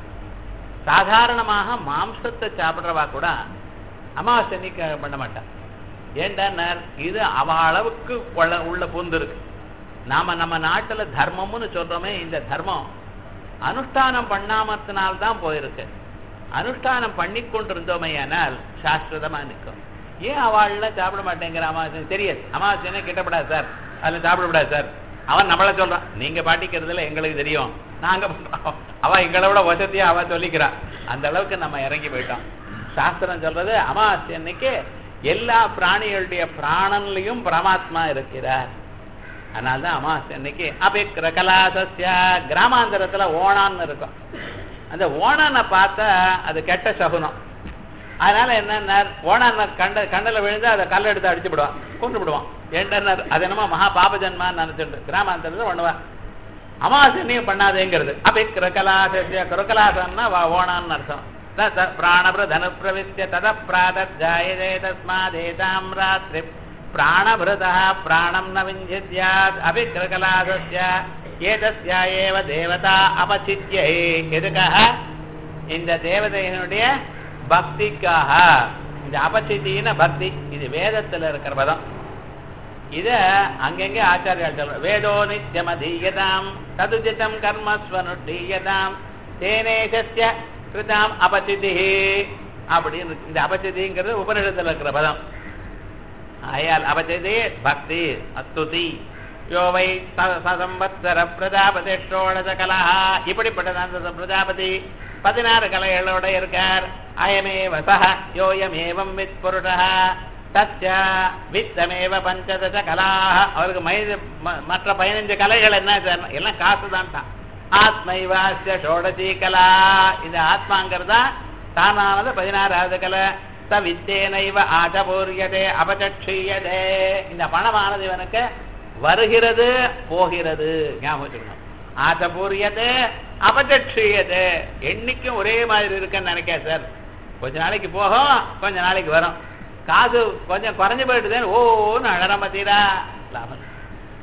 சாதாரணமாக மாம்சத்தை சாப்பிடுறவா கூட அமாவாசை அன்னைக்கு பண்ண மாட்டான் ஏண்டா இது அவ அளவுக்கு உள்ள உள்ள பூந்து இருக்கு நாம நம்ம நாட்டுல தர்மம்னு சொல்றோமே இந்த தர்மம் அனுஷ்டானம் பண்ணாமத்தினால்தான் போயிருக்கு அனுஷ்டானம் பண்ணி கொண்டிருந்தோமையானால் சாஸ்வதமா நிற்கும் ஏன் அவள்லாம் சாப்பிட மாட்டேங்கிற அமாவாசை தெரியாது அமாவாசைனே கிட்டப்படாது சார் அதுல சாப்பிடக்கூடாது சார் அவன் நம்மள சொல்றான் நீங்க பாட்டிக்கிறதுல எங்களுக்கு தெரியும் நாங்க பண்றோம் அவ எங்களை விட வசதியா அவ சொல்லிக்கிறா அந்த அளவுக்கு நம்ம இறங்கி போயிட்டோம் சாஸ்திரம் சொல்றது அமாவாசை அன்னைக்கு எல்லா பிராணிகளுடைய பிராணன்லயும் பரமாத்மா இருக்கிறார் அதனால்தான் அமாவாசை அன்னைக்கு அபிக்கிர கலாசஸ்ய கிராமாந்தரத்துல ஓணான்னு இருக்கும் அந்த ஓணானை பார்த்தா அது கெட்ட சகுனம் அதனால என்ன ஓணான் கண்ட கண்ணில் விழுந்து அதை கல்ல எடுத்து அடிச்சு விடுவான் கொண்டு விடுவான் ஏண்டனர் அது என்னமோ மகா பாப ஜன்மான்னு நினைச்சிட்டு கிராமாந்தரத்தில் பண்ணுவான் அமாவாசையும் பண்ணாதேங்கிறது அபிக்கிர கலாசஸ்ய குருகலாசன்னா ஓணான்னு அர்த்தம் பிராணபிரதனு பிரவித்திய தத பிராதர்ஜாயதே தஸ்மாதேதாம் ராத்திரி பிராணபிருதः பிராணம் ந விஞ்சித்யாத் அபிக்கிரகலாசஸ்ய ஏதஸ்யா ஏவ தேவதா அபசித்யை எதுக்காக இந்த தேவதையினுடைய பக்திக்காக இந்த அபசித்தின பக்தி இது வேதத்துல இருக்கிற பதம் இத அங்கங்க ஆச்சாரியால் சொல்ற வேதோ நித்தியமதீயதாம் ததுஜிதம் கர்மஸ்வனுட்டீயதாம் தேனேசஸ்ய கிருதாம் அபசிதி அப்படின்னு இருக்கு. இந்த அபசிதிங்கிறது உபனிஷத்துல இருக்கிற பதம் ஆயால் அபஜதே பக்தி அஸ்துதி யோவை சம்பத்சர பிரஜாபதி ஷோடச கலஹா இப்படிப்பட்ட அந்த பிரஜாபதி பதினாறு கலைகளோட இருக்கார் அயமே வசஹ யோயமேவம் வித் புருஷா தச்ச வித்தமேவ பஞ்சதச கலாக அவருக்கு மைது ம- மற்ற பதினஞ்சு கலைகள் என்ன சார் எல்லாம் காசு தான் ஆத்மைவாசிய ஷோடசி கலா இந்த ஆத்மாங்கிறதா தானானது பதினாறாவது கலை ச வித்தேனைவ ஆச்சபூரியதே அபச்சீயதே இந்த பணமானது இவனுக்கு வருகிறது போகிறது ஞாபகம் வச்சுக்கணும் ஆச்சபூரியதே அபச்சீயதே என்னைக்கும் ஒரே மாதிரி இருக்குன்னு நினைக்க சார் கொஞ்ச நாளைக்கு போகும் கொஞ்ச நாளைக்கு வரும் காசு கொஞ்சம் குறைஞ்சு போயிட்டுதேன்னு ஓன்னு அழற பத்தீரா லாபம்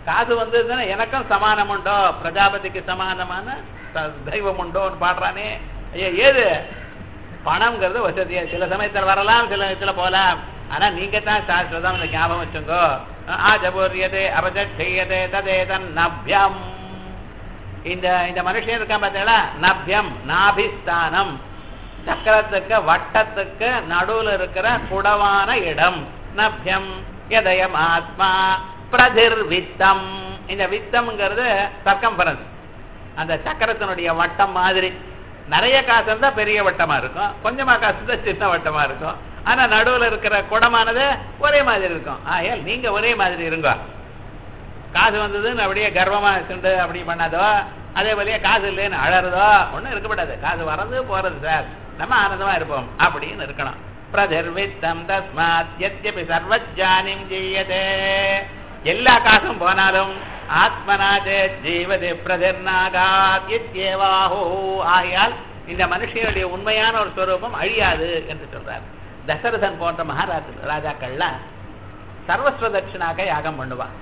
காசு வந்ததுன்னா எனக்கும் சமானம் உண்டோ பிரஜாபதிக்கு சமானமான த- தெய்வம் உண்டோன்னு பாடுறானே ஐயா ஏது பணம்ங்கிறது வசதியா சில சமயத்துல வரலாம் சில சமயத்துல போலாம் ஆனா நீங்க தான் சாஸ்திரம் இந்த ஞாபகம் வச்சுங்கோ ஆஜபூரியதே அபஜட்செய்யதே ததே தன் நபியம் இந்த இந்த மனுஷன் இருக்கான் பார்த்தீங்களா நபியம் நாபிஸ்தானம் சக்கரத்துக்கு வட்டத்துக்கு நடுவுல இருக்கிற குடவான இடம் நபியம் எதயம் ஆத்மா பிரதிர் வித்தம் இந்த வித்தம்ங்கிறது சர்க்கம்பரன்ஸ் அந்த சக்கரத்தினுடைய வட்டம் மாதிரி நிறைய காசு இருந்தா பெரிய வட்டமா இருக்கும் கொஞ்சமா காசு இருந்தா சின்ன வட்டமா இருக்கும் ஆனா நடுவுல இருக்கிற குடமானது ஒரே மாதிரி இருக்கும் ஆயால் நீங்க ஒரே மாதிரி இருங்க காசு வந்ததுன்னு அப்படியே கர்வமா வச்சுட்டு அப்படி பண்ணாதோ அதே போலயே காசு இல்லைன்னு அழறதோ ஒண்ணும் இருக்கக்கூடாது காசு வரது போறது சார் நம்ம ஆனந்தமா இருப்போம் அப்படின்னு இருக்கணும் பிரதிர்வித்தம் தஸ்மாத் யத்யபி சர்வஜானிம் ஜீயதே எல்லா காசும் போனாலும் ஆத்மனாஜே ஜீவதே பிரதிர்நாகாத் இத்யேவாஹோ ஆகையால் இந்த மனுஷனுடைய உண்மையான ஒரு ஸ்வரூபம் அழியாது என்று சொல்றார் தசரதன் போன்ற மகாராஜ ராஜாக்கள்லாம் சர்வஸ்வ தட்சிணாக யாகம் பண்ணுவான்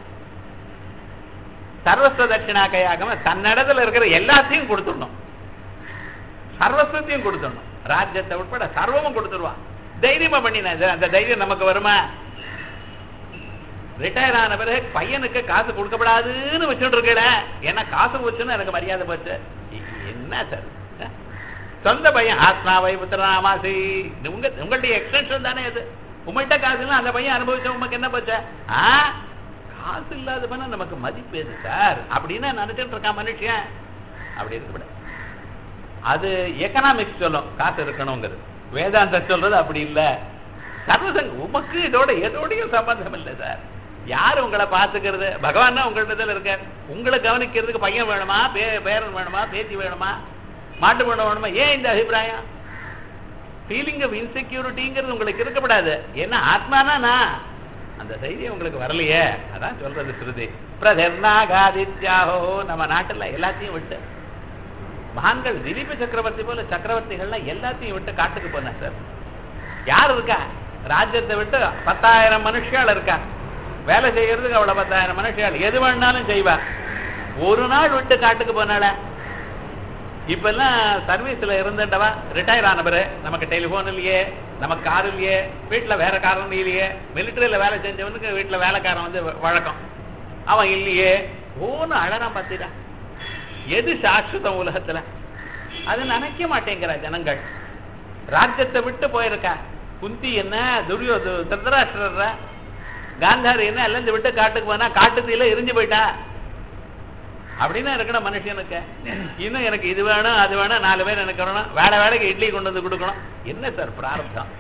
சர்வஸ்வ தட்சிணாக யாகம் தன்னிடத்துல இருக்கிற எல்லாத்தையும் கொடுத்துடணும் சர்வஸ்வத்தையும் கொடுத்துடணும் ராஜ்யத்தை உட்பட சர்வமும் கொடுத்துருவான் தைரியமா பண்ணினா இது அந்த தைரியம் நமக்கு வருமா ரிட்டையர் ஆன பிறகு பையனுக்கு காசு கொடுக்கப்படாதுன்னு வச்சுட்டு இருக்கல ஏன்னா காசு போச்சுன்னு எனக்கு மரியாதை போச்சு இ- என்ன சார் அஹ்? சொந்த பையன் ஆத்மாவை புத்திரநாமாசி உங்க உங்களுடைய எக்ஸ்டென்ஷன் தானே அது உங்கள்கிட்ட காசு இல்லை அந்த பையன் அனுபவிச்ச உமக்கு என்ன போச்சு ஆ காசு இல்லாத பண்ண நமக்கு மதிப்பு எது சார் அப்படின்னு நினைச்சிட்டு இருக்கான் மனுஷன் அப்படி இருக்கக்கூடாது அது எக்கனாமிக்ஸ் சொல்லும் காசு இருக்கணுங்கிறது வேதாந்தம் சொல்றது அப்படி இல்ல சர்வசங்க உமக்கு இதோட எதோடையும் சம்பந்தம் இல்லை சார் யார் உங்களை பார்த்துக்கிறது பகவான் தான் உங்கள்கிட்ட இருக்கார் உங்களை கவனிக்கிறதுக்கு பையன் வேணுமா பே பேரன் வேணுமா பேத்தி வேணுமா மாட்டு பண்ண வேணுமா ஏன் இந்த அபிப்பிராயம் ஃபீலிங் ஆஃப் இன்செக்யூரிட்டிங்கிறது உங்களுக்கு இருக்கப்படாது ஏன்னா ஆத்மானா நான் அந்த தைரியம் உங்களுக்கு வரலையே அதான் சொல்றது ஸ்ருதி பிரதர்நாகாதித்யாஹோ நம்ம நாட்டுல எல்லாத்தையும் விட்டு மகான்கள் திலீப சக்கரவர்த்தி போல சக்கரவர்த்திகள்லாம் எல்லாத்தையும் விட்டு காட்டுக்கு போன சார் யார் இருக்கா ராஜ்யத்தை விட்டு பத்தாயிரம் மனுஷியாள் இருக்கா வேலை செய்யறதுக்கு அவ்வளவு பத்தாயிரம் மனுஷியாள் எது வேணாலும் செய்வா ஒரு நாள் விட்டு காட்டுக்கு போனால இப்பெல்லாம் சர்வீஸ்ல இருந்துட்டவா ரிட்டையர் ஆனவரு நமக்கு டெலிபோன் இல்லையே நமக்கு கார் இல்லையே வீட்டுல வேற காரணம் இல்லையே மிலிட்டரியில வேலை செஞ்சவனுக்கு வீட்டுல வேலைக்காரன் வந்து வ- வழக்கம் அவன் இல்லையே ஓன்னு அழறான் பாத்தீரா எது சாஸ்வதம் உலகத்துல அது நினைக்க மாட்டேங்கிற ஜனங்கள் ராஜ்யத்தை விட்டு போயிருக்கா குந்தி என்ன துரியோது திருதராஷ்டிரர் காந்தாரி என்ன எல்லாம் இந்த விட்டு காட்டுக்கு போனா காட்டுத்தீல எரிஞ்சு போயிட்டா அப்படின்னு இருக்கணும் மனுஷனுக்கு இன்னும் எனக்கு இது வேணும் அது வேணும் நாலு பேர் எனக்கு வேணும் வேலை வேலைக்கு இட்லி கொண்டு வந்து கொடுக்கணும் என்ன சார் பிரார்த்தம்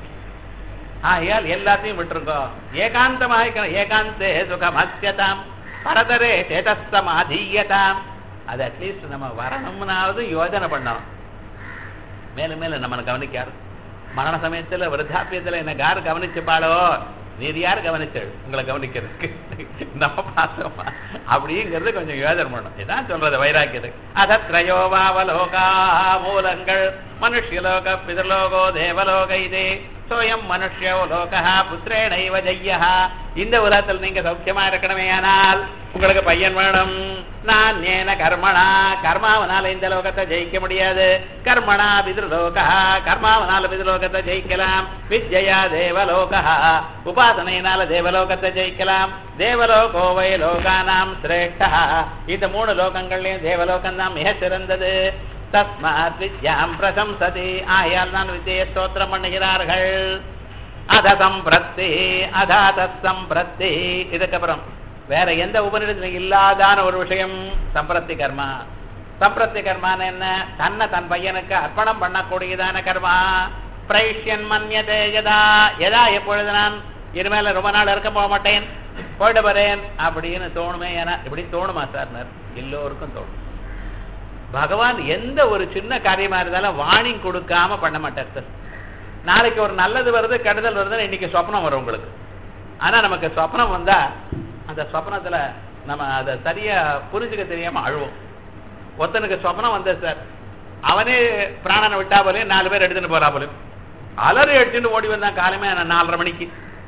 ஆகையால் எல்லாத்தையும் விட்டுருக்கோம் ஏகாந்தமாக இருக்கணும். ஏகாந்தே சுகம் அத்தியதாம் பரதரே சேதஸ்தமாதீயதாம் அது அட்லீஸ்ட் நம்ம வரணும்னாவது யோஜனை பண்ணணும் மேலும் மேலும் நம்மளை கவனிக்காரு மரண சமயத்துல விருத்தாப்பியத்துல என்ன யாரு கவனிச்சுப்பாளோ நீர் யார் கவனிச்சாள் உங்களை கவனிக்கிறதுக்கு நம்ம பார்த்தோமா அப்படிங்கிறது கொஞ்சம் யோஜனை பண்ணணும் இதான் சொல்றது வைராக்கியத்துக்கு அதத்ரயோவாவலோகா மூலங்கள் மனுஷ்யலோக பிதர்லோகோ தேவலோக இதே சோயம் மனுஷ்யோ லோகா புத்திரேணைவ ஜெய்யா இந்த உலகத்தில் நீங்க சௌக்கியமா இருக்கணுமே ஆனால் உங்களுக்கு பையன் வேணும் நான் ஏன கர்மணா கர்மாவனால இந்த லோகத்தை ஜெயிக்க முடியாது கர்மணா பிதிருலோகா கர்மாவனால பிதிருலோகத்தை ஜெயிக்கலாம் வித்யா தேவலோகா உபாசனையினால தேவலோகத்தை ஜெயிக்கலாம் தேவலோகோ வை லோகானாம் சிரேஷ்டா இந்த மூணு லோகங்கள்லயும் தேவலோகம் தான் மிக சிறந்தது தஸ்மாத் வித்யாம் பிரசம்சதி ஆயால் நான் வித்தியை ஸ்தோத்திரம் பண்ணுகிறார்கள் அத சம்பிரத்தி அதாத சம்பிரத்தி இதுக்கப்புறம் வேற எந்த உபநிடத்திலும் இல்லாதான ஒரு விஷயம் சம்பிரத்தி கர்மா சம்பிரத்தி கர்மான என்ன தன்னை தன் பையனுக்கு அர்ப்பணம் பண்ணக்கூடியதான கர்மா பிரைஷ்யன் மன்யதே யதா எதா எப்பொழுது நான் இனிமேல ரொம்ப நாள் இருக்க போக மாட்டேன் போயிட்டு வரேன் அப்படின்னு தோணுமே ஏன்னா இப்படி தோணுமா சார் எல்லோருக்கும் தோணும் பகவான் எந்த ஒரு சின்ன காரியமா இருந்தாலும் வார்னிங் கொடுக்காம பண்ண மாட்டார் சார் நாளைக்கு ஒரு நல்லது வருது கெடுதல் வருதுன்னு இன்னைக்கு சொப்னம் வரும் உங்களுக்கு ஆனா நமக்கு சொப்னம் வந்தா அந்த சொப்னத்துல நம்ம அதை சரியா புரிஞ்சுக்க தெரியாம அழுவோம் ஒருத்தனுக்கு சொப்னம் வந்தது சார் அவனே பிராணனை விட்டா போலையும் நாலு பேர் எடுத்துட்டு போறா போலையும் அலறி எடுத்துட்டு ஓடி வந்தான் காலமே நான் நாலரை மணிக்கு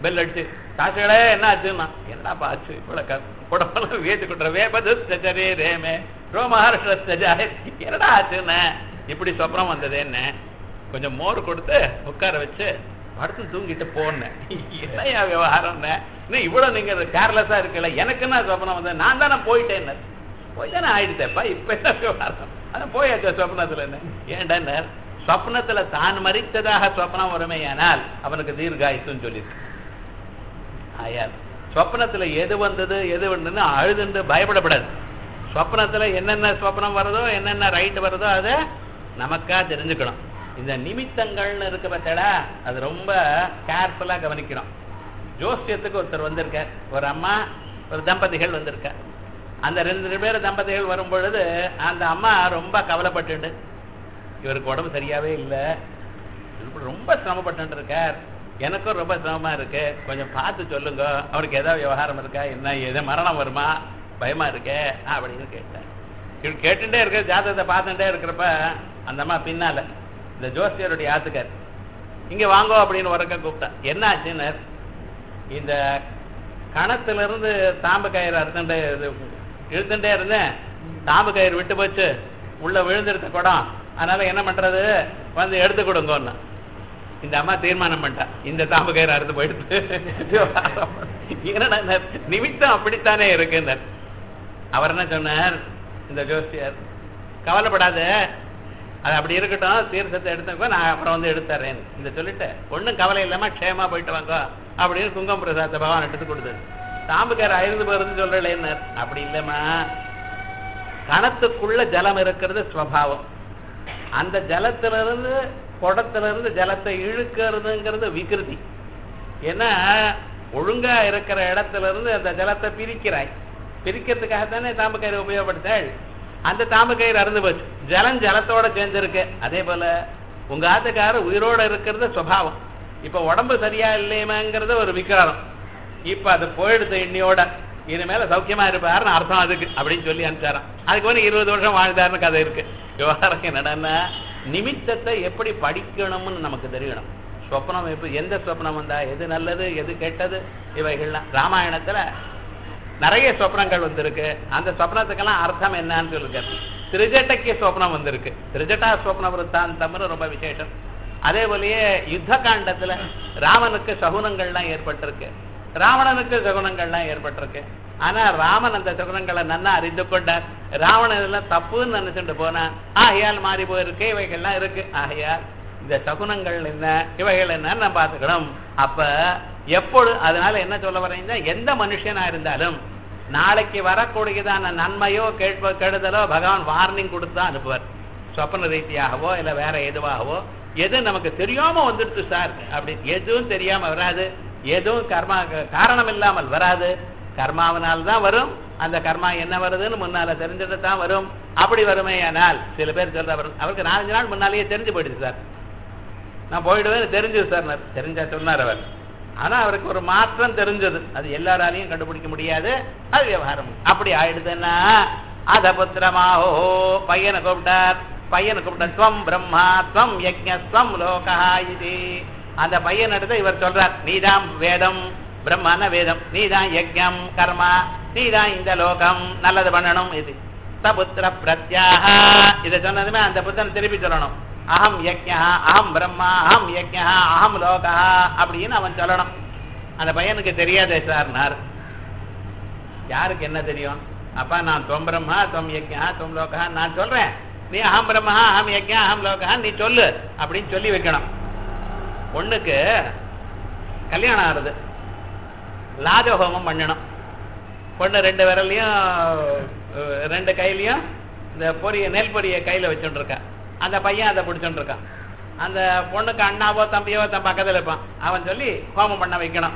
பெல் அடிச்சு சாட்சிகளே என்ன ஆச்சுன்னா என்னடா ஆச்சு இவ்வளவு உடம்பெல்லாம் வேத்து கொட்டுற வேபது சஜரே ரேமே ரோமஹர்ஷஜா என்னடா ஆச்சுன்னு இப்படி சொப்னம் வந்தது என்ன கொஞ்சம் மோர் கொடுத்து உட்கார வச்சு படுத்து தூங்கிட்டு போனேன் என்னையா விவகாரம்னு இன்னும் இவ்வளவு நீங்க கேர்லெஸ்ஸா இருக்கல எனக்கு என்ன சொப்னம் வந்தது நான் தானே போயிட்டேன் போய் தானே ஆயிடுத்தேப்பா இப்ப என்ன விவகாரம் அதான் போயாச்சு சொப்னத்துல என்ன ஏன்டா சொப்னத்துல தான் மறித்ததாக சொப்னம் வருமேயானால் அவனுக்கு தீர்காயுசுன்னு சொல்லியிருக்கு ஆயால் சொப்னத்துல எது வந்தது எது வந்ததுன்னு அழுதுண்டு பயப்படப்படாது சொப்னத்துல என்னென்ன சொப்னம் வருதோ என்னென்ன ரைட் வருதோ அதை நமக்கா தெரிஞ்சுக்கணும் இந்த நிமித்தங்கள்னு இருக்க பார்த்தடா அது ரொம்ப கேர்ஃபுல்லா கவனிக்கணும் ஜோசியத்துக்கு ஒருத்தர் வந்திருக்கார் ஒரு அம்மா ஒரு தம்பதிகள் வந்திருக்கார் அந்த ரெண்டு பேர் தம்பதிகள் வரும் பொழுது அந்த அம்மா ரொம்ப கவலைப்பட்டு இவருக்கு உடம்பு சரியாவே இல்லை ரொம்ப சிரமப்பட்டு இருக்கார் எனக்கும் ரொம்ப சிரமமா இருக்கு கொஞ்சம் பார்த்து சொல்லுங்க அவருக்கு ஏதாவது விவகாரம் இருக்கா என்ன எது மரணம் வருமா பயமா இருக்கே அப்படின்னு கேட்டேன் இவர் கேட்டுட்டே இருக்க ஜாதகத்தை பார்த்துட்டே இருக்கிறப்ப அந்த அம்மா பின்னால இந்த ஜோசியருடைய ஆத்துக்கார் இங்க வாங்கோ அப்படின்னு உறக்க கூப்பிட்டா என்ன ஆச்சுன்னு இந்த கணத்துல இருந்து தாம்பு கயிறு அறுத்துட்டே இழுத்துட்டே இருந்தேன் தாம்பு கயிறு விட்டு போச்சு உள்ள விழுந்துருத்த குடம் அதனால என்ன பண்றது வந்து எடுத்து கொடுங்கன்னு இந்த அம்மா தீர்மானம் பண்ணிட்டா இந்த தாம்பு கயிறு அறுத்து போயிடுத்து என்னடா நிமித்தம் அப்படித்தானே இருக்கு அவர் என்ன சொன்னார் இந்த ஜோசியர் கவலைப்படாத அது அப்படி இருக்கட்டும் தீர்த்தத்தை எடுத்துக்கோ நான் அப்புறம் வந்து எடுத்துறேன் இந்த சொல்லிட்டு ஒன்றும் கவலை இல்லாம க்ஷேமா போயிட்டு வாங்க அப்படின்னு குங்கம் பிரசாதத்தை பகவான் எடுத்து கொடுத்தது தாம்புக்கார ஐந்து பேருந்து சொல்றேன் அப்படி இல்லைம்மா கணத்துக்குள்ள ஜலம் இருக்கிறது ஸ்வபாவம் அந்த ஜலத்திலிருந்து குடத்திலிருந்து ஜலத்தை இழுக்கிறதுங்கிறது விகிருதி ஏன்னா ஒழுங்கா இருக்கிற இடத்துல இருந்து அந்த ஜலத்தை பிரிக்கிறாய் பிரிக்கிறதுக்காக தானே தாம்பு கயிறு உபயோகப்படுத்தாள் அந்த தாம்பு கயிறு அறுந்து போச்சு ஜலம் ஜலத்தோட சேர்ந்திருக்கு அதே போல உங்க ஆத்துக்காரர் உயிரோட இருக்கிறது சுவாவம் இப்ப உடம்பு சரியா இல்லையமாங்கிறது ஒரு விகாரம் இப்ப அது போயிடுது இன்னியோட இனிமேல சௌக்கியமா இருப்பாருன்னு அர்த்தம் அதுக்கு அப்படின்னு சொல்லி அனுப்பிச்சாராம் அதுக்கு வந்து இருபது வருஷம் வாழ்ந்தாருன்னு கதை இருக்கு விவகாரம் என்னடா நிமித்தத்தை எப்படி படிக்கணும்னு நமக்கு தெரியணும் சொப்னம் எப்படி எந்த சொப்னம் வந்தா எது நல்லது எது கெட்டது இவைகள்லாம் ராமாயணத்துல நிறைய சொப்னங்கள் வந்திருக்கு அந்த சொப்னத்துக்கெல்லாம் அர்த்தம் என்னன்னு சொல்லிருக்காரு திருஜட்டக்கிய சொப்னம் வந்திருக்கு திருஜட்டா சொப்ன விருத்தாந்தம்னு ரொம்ப விசேஷம் அதே போலயே யுத்த காண்டத்துல ராமனுக்கு சகுனங்கள்லாம் ஏற்பட்டிருக்கு ராவணனுக்கு சகுனங்கள்லாம் ஏற்பட்டிருக்கு ஆனா ராமன் அந்த சகுனங்களை நன்னா அறிந்து கொண்டார் ராவணன் இதெல்லாம் தப்புன்னு நினைச்சுட்டு போனான் ஆகையால் மாறி போயிருக்கு இவைகள்லாம் இருக்கு ஆகையால் இந்த சகுனங்கள் என்ன இவைகள் என்னன்னு நம்ம பார்த்துக்கணும் அப்ப எப்பொழுது அதனால என்ன சொல்ல வரீங்கன்னா எந்த மனுஷனா இருந்தாலும் நாளைக்கு வரக்கூடியதான நன்மையோ கேட்ப கெடுதலோ பகவான் வார்னிங் கொடுத்தா அனுப்புவார் சொப்பன ரீதியாகவோ இல்ல வேற எதுவாகவோ எது நமக்கு தெரியாம வந்துடுச்சு சார் அப்படி எதுவும் தெரியாம வராது எதுவும் கர்மா காரணம் இல்லாமல் வராது கர்மாவினால் தான் வரும் அந்த கர்மா என்ன வருதுன்னு முன்னால தெரிஞ்சுட்டு தான் வரும் அப்படி வருமே ஆனால் சில பேர் சொல்றவர் அவருக்கு நாலஞ்சு நாள் முன்னாலேயே தெரிஞ்சு போயிடுச்சு சார் நான் போயிடுவேன் தெரிஞ்சது சார் தெரிஞ்சா சொன்னார் அவர் ஆனா அவருக்கு ஒரு மாற்றம் தெரிஞ்சது அது எல்லாராலையும் கண்டுபிடிக்க முடியாது அது விவகாரம் அப்படி ஆயிடுதுன்னா அத புத்திரமாஹோ பையனை கூப்பிட்டார் பையனை கூப்பிட்ட ஸ்வம் பிரம்மா ஸ்வம் யஜ்ஞ ஸ்வம் லோகா இது அந்த பையன் எடுத்து இவர் சொல்றார் நீதான் வேதம் பிரம்மன வேதம் நீதான் யஜ்ஞம் கர்மா நீதான் இந்த லோகம் நல்லது பண்ணணும் இது சபுத்திர பிரத்யாக இதை சொன்னதுமே அந்த புத்தன் திருப்பி சொல்லணும் அகம் யஜ்யா அகம் பிரம்மா அகம் யஜ்யா அகம் லோகா அப்படின்னு அவன் சொல்லணும் அந்த பையனுக்கு தெரியாதே சார்னார் யாருக்கு என்ன தெரியும் அப்பா நான் தொம் பிரம்மா தொம் யஜ்யா தொம் லோகா நான் சொல்றேன் நீ அகம் பிரம்மா அகம் யஜ்யா அகம் லோகா நீ சொல்லு அப்படின்னு சொல்லி வைக்கணும் பொண்ணுக்கு கல்யாணம் ஆறுது லாஜஹோமம் பண்ணணும் பொண்ணு ரெண்டு விரல்லையும் ரெண்டு கையிலையும் இந்த பொரிய நெல் பொரிய கையில வச்சுட்டு இருக்கா அந்த பையன் அதை பிடிச்சுட்டு இருக்கான் அந்த பொண்ணுக்கு அண்ணாவோ தம்பியோ தன் பக்கத்தில் இருப்பான் அவன் சொல்லி ஹோமம் பண்ண வைக்கணும்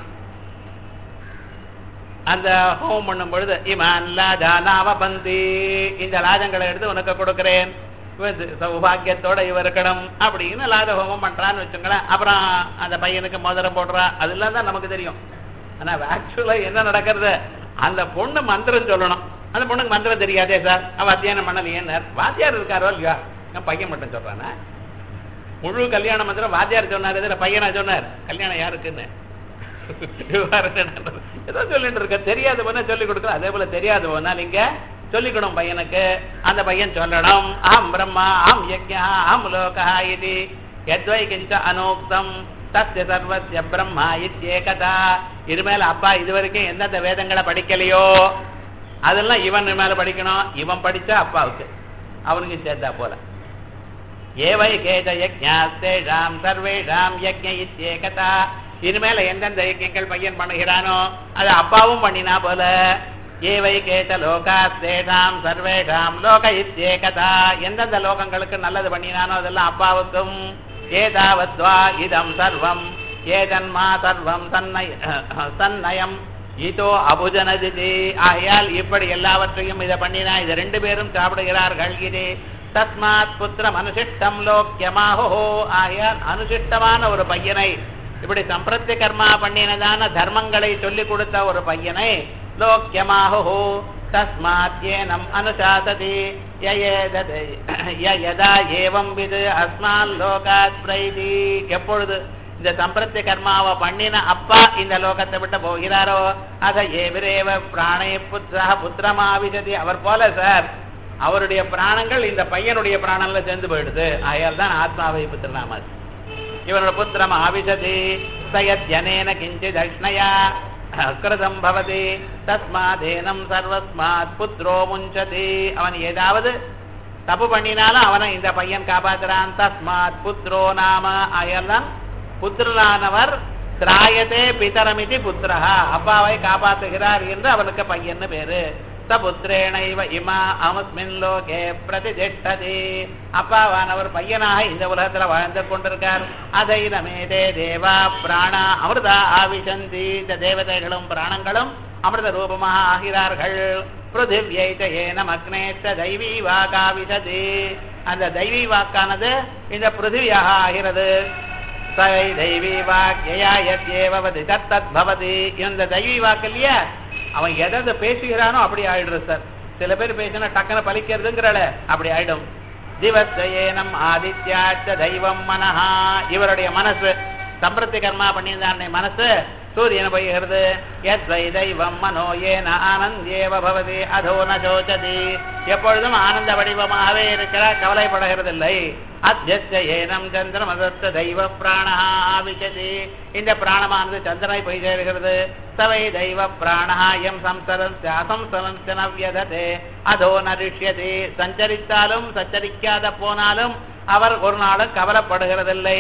அந்த ஹோமம் பண்ணும் பொழுது இமான் லாஜானாவ பந்தி இந்த லாஜங்களை எடுத்து உனக்கு கொடுக்கிறேன் சௌபாகியத்தோட இவ இருக்கணும் அப்படின்னு லாஜ ஹோமம் பண்றான்னு வச்சுங்களேன் அப்புறம் அந்த பையனுக்கு மோதிரம் போடுறா அதெல்லாம் தான் நமக்கு தெரியும் ஆனா ஆக்சுவலா என்ன நடக்கிறது அந்த பொண்ணு மந்திரம் சொல்லணும் அந்த பொண்ணுக்கு மந்திரம் தெரியாதே சார் அவ அத்தியானம் பண்ணலையே வாத்தியார் இருக்காரோ இல்லையா என் பையன் மட்டும் சொல்றானா முழு கல்யாண மந்திரம் வாத்தியார் சொன்னார் இதுல பையனா சொன்னார் கல்யாணம் யாருக்குன்னு விவகாரம் என்ன? ஏதோ சொல்லிட்டு இருக்க தெரியாத போனா சொல்லிக் கொடுக்கணும் அதே போல தெரியாத போனா நீங்க சொல்லிக்கணும் பையனுக்கு அந்த பையன் சொல்லணும் அஹம் பிரம்மா அஹம் யஜ்ஞா அஹம் லோகா இது எத்வை கிஞ்ச அனோக்தம் சத்ய சர்வஸ்ய பிரம்மா இத்யேகதா இனிமேல் அப்பா இது வரைக்கும் எந்தெந்த வேதங்களை படிக்கலையோ அதெல்லாம் இவன் மேல படிக்கணும் இவன் படிச்சா அப்பாவுக்கு அவனுக்கு சேர்த்தா போல ஏவை கேத யஜ்ஞாஸ்தேஷாம் சர்வேஷாம் யஜ்ஞ இத்யேகதா இனிமேல எந்தெந்த யஜ்யங்கள் பையன் பண்ணுகிறானோ அது அப்பாவும் பண்ணினா போல ஏவை கேட்ட லோகாஸ்தேஷாம் சர்வேஷாம் லோக இத்யேகதா எந்தெந்த லோகங்களுக்கு நல்லது பண்ணினானோ அதெல்லாம் அப்பாவுக்கும் ஏதாவத்வா இதம் சர்வம் ஏதன்மா சர்வம் சன்னய சன்னயம் இதோ அபுஜனதிதி ஆகையால் இப்படி எல்லாவற்றையும் இதை பண்ணினா இது ரெண்டு பேரும் சாப்பிடுகிறார்கள் இது தஸ்மாத் புத்திரம் அனுசிஷ்டம் லோக்கியமாகோ ஆகையால் அனுசிஷ்டமான ஒரு பையனை இப்படி சம்பிரத்தி கர்மா பண்ணினதான தர்மங்களை சொல்லிக் கொடுத்த ஒரு பையனை லோக்கியமாகோ தஸ்மாத் ஏனம் அனுசாசதி யயேததை யயதா ஏவம் விது அஸ்மால் லோகாத் பிரைதி எப்பொழுது இந்த சம்பிரத்தி கர்மாவை பண்ணின அப்பா இந்த லோகத்தை விட்டு போகிறாரோ அத ஏவிரேவ பிராணே புத்திரா புத்திரமாவிசதி அவர் போல சார் அவருடைய பிராணங்கள் இந்த பையனுடைய பிராணம்ல சேர்ந்து போயிடுது ஆயால் தான் ஆத்மாவை புத்திரநாம இவனோட புத்திரம் ஆவிசதி சயத்யனேன கிஞ்சித் அஷ்ணயா கிருதம் பவதி தஸ்மாதேனம் சர்வஸ்மாத் புத்ரோ முஞ்சதி அவன் ஏதாவது தப்பு பண்ணினாலும் அவனை இந்த பையன் காப்பாத்துறான் தஸ்மாத் புத்ரோ நாம அயல்லாம் புத்திரனானவர் திராயதே பிதரமிதி புத்திரஹா அப்பாவை காப்பாத்துகிறார் என்று அவனுக்கு பையன்னு பேரு சபுத்திரேணைவ இமா அமுஸ்மின் லோகே பிரதிதிஷ்டதி அப்பாவானவர் பையனாக இந்த உலகத்துல வாழ்ந்து கொண்டிருக்கார் அதை நமேதே தேவா பிராணா அமிர்தா ஆவிசந்தி இந்த தேவதைகளும் பிராணங்களும் அமிர்த ரூபமாக ஆகிறார்கள் பிருத்திவியை ஏனம் அக்னேத்த தெய்வீ வாக்காவிசதி அந்த தெய்வீ வாக்கானது இந்த பிருத்திவியாக ஆகிறது சை தெய்வீ வாக்கியா எத்யேவதி தத்தத் பவதி இந்த தெய்வீ வாக்கு இல்லையா அவன் எதை எதை பேசுகிறானோ அப்படி ஆயிடுறது சார் சில பேர் பேசினா டக்குன்னு பலிக்கிறதுங்கிறாள அப்படி ஆயிடும் திவசயேனம் ஆதித்யாச்ச தெய்வம் மனஹா இவருடைய மனசு சம்பிரத்தி கர்மா பண்ணியிருந்தாருடைய மனசு சூரியன் போய்கிறது எத்வை தெய்வம் மனோ ஏன ஆனந்தேவ பவதி அதோ ந சோச்சதி எப்பொழுதும் ஆனந்த வடிவமாகவே இருக்கிறார் கவலைப்படுகிறதில்லை அத்தியஸ்ய ஏனம் சந்திரமதத்த தெய்வ பிராணா ஆவிஷதி இந்த பிராணமானது சந்திரனை போய் சேர்கிறது சவை தெய்வ பிராணா எம் சம்சரஸ்ய அசம்சரஸ்ய நவ்யததே அதோ நரிஷ்யதி சஞ்சரித்தாலும் சஞ்சரிக்காத போனாலும் அவர் ஒரு நாளும் கவலைப்படுகிறதில்லை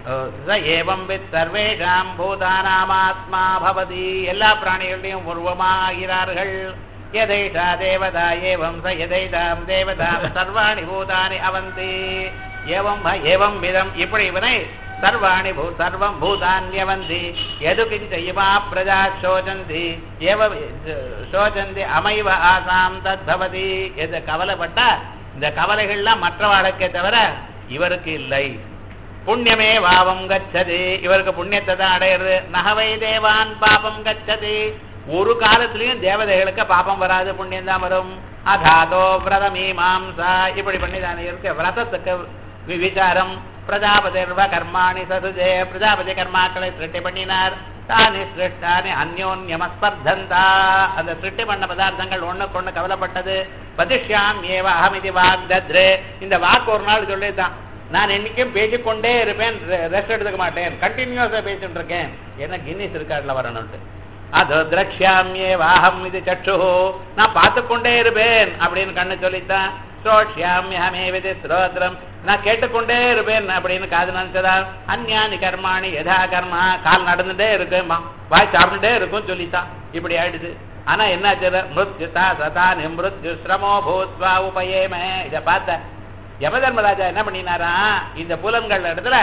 ச ஏவம் வித் சர்வேஷாம் பூதானாமாத்மா பவதி எல்லா பிராணிகளுடையும் உருவமாகிறார்கள் எதைஷா தேவதா ஏவம் ச எதைதாம் தேவதாம் சர்வாணி பூதானி அவந்தி ஏவம் ப ஏவம் விதம் இப்படி இவனை சர்வாணி பூ சர்வம் பூதான்யவந்தி எது கிஞ்ச இமா பிரஜா சோஜந்தி ஏவ சோஜந்தி அமைவ ஆசாம் தத்பவதி எது கவலைப்பட்டா இந்த கவலைகள்லாம் மற்றவாளுக்கே தவிர இவருக்கு இல்லை புண்ணியமே வாவம் கச்சது இவருக்கு புண்ணியத்தை தான் அடையிறது நகவை தேவான் பாபம் கச்சது ஒரு காலத்திலையும் தேவதைகளுக்கு பாபம் வராது புண்ணியம் தான் வரும் அகாதோ விரதமீமாம்சா இப்படி பண்ணி தானே இருக்கு விரதத்துக்கு விவிச்சாரம் பிரஜாபதிர்வ கர்மாணி சதுஜே பிரஜாபதி கர்மாக்களை சிருஷ்டி பண்ணினார் தானி சிருஷ்டானி அந்யோன்யமஸ்பர்தந்தா அந்த சிருஷ்டி பண்ண பதார்த்தங்கள் ஒண்ணுக்கு ஒண்ணு கவலைப்பட்டது பதிஷ்யாம் ஏவ அகமிதி வாக்தத்ரே இந்த வாக்கு ஒரு நாள் சொல்லிதான் நான் என்னைக்கும் பேசிக்கொண்டே இருப்பேன் ரெஸ்ட் எடுத்துக்க மாட்டேன் கண்டினியூஸா பேசிட்டு இருக்கேன் என்ன கின்னிஸ் இருக்காட்ல வரணும்ட்டு அது திரக்ஷாமியே வாகம் இது சற்று நான் பார்த்து கொண்டே இருப்பேன் அப்படின்னு கண்ணு சொல்லித்தான் ஸ்ரோஷ்யாமியமே விதி ஸ்ரோத்ரம் நான் கேட்டுக்கொண்டே இருப்பேன் அப்படின்னு காது நினைச்சதா அந்யானி கர்மாணி யதா கர்மா கால் நடந்துட்டே இருக்குமா வாய் சாப்பிட்டுட்டே இருக்கும் சொல்லித்தான் இப்படி ஆயிடுது ஆனா என்னாச்சு மிருத்யுதா சதா நிமிருத்யு சிரமோ பூத்வா உபயேமே இதை பார்த்த யமதர்மராஜா என்ன பண்ணினாரா இந்த புலன்கள் இடத்துல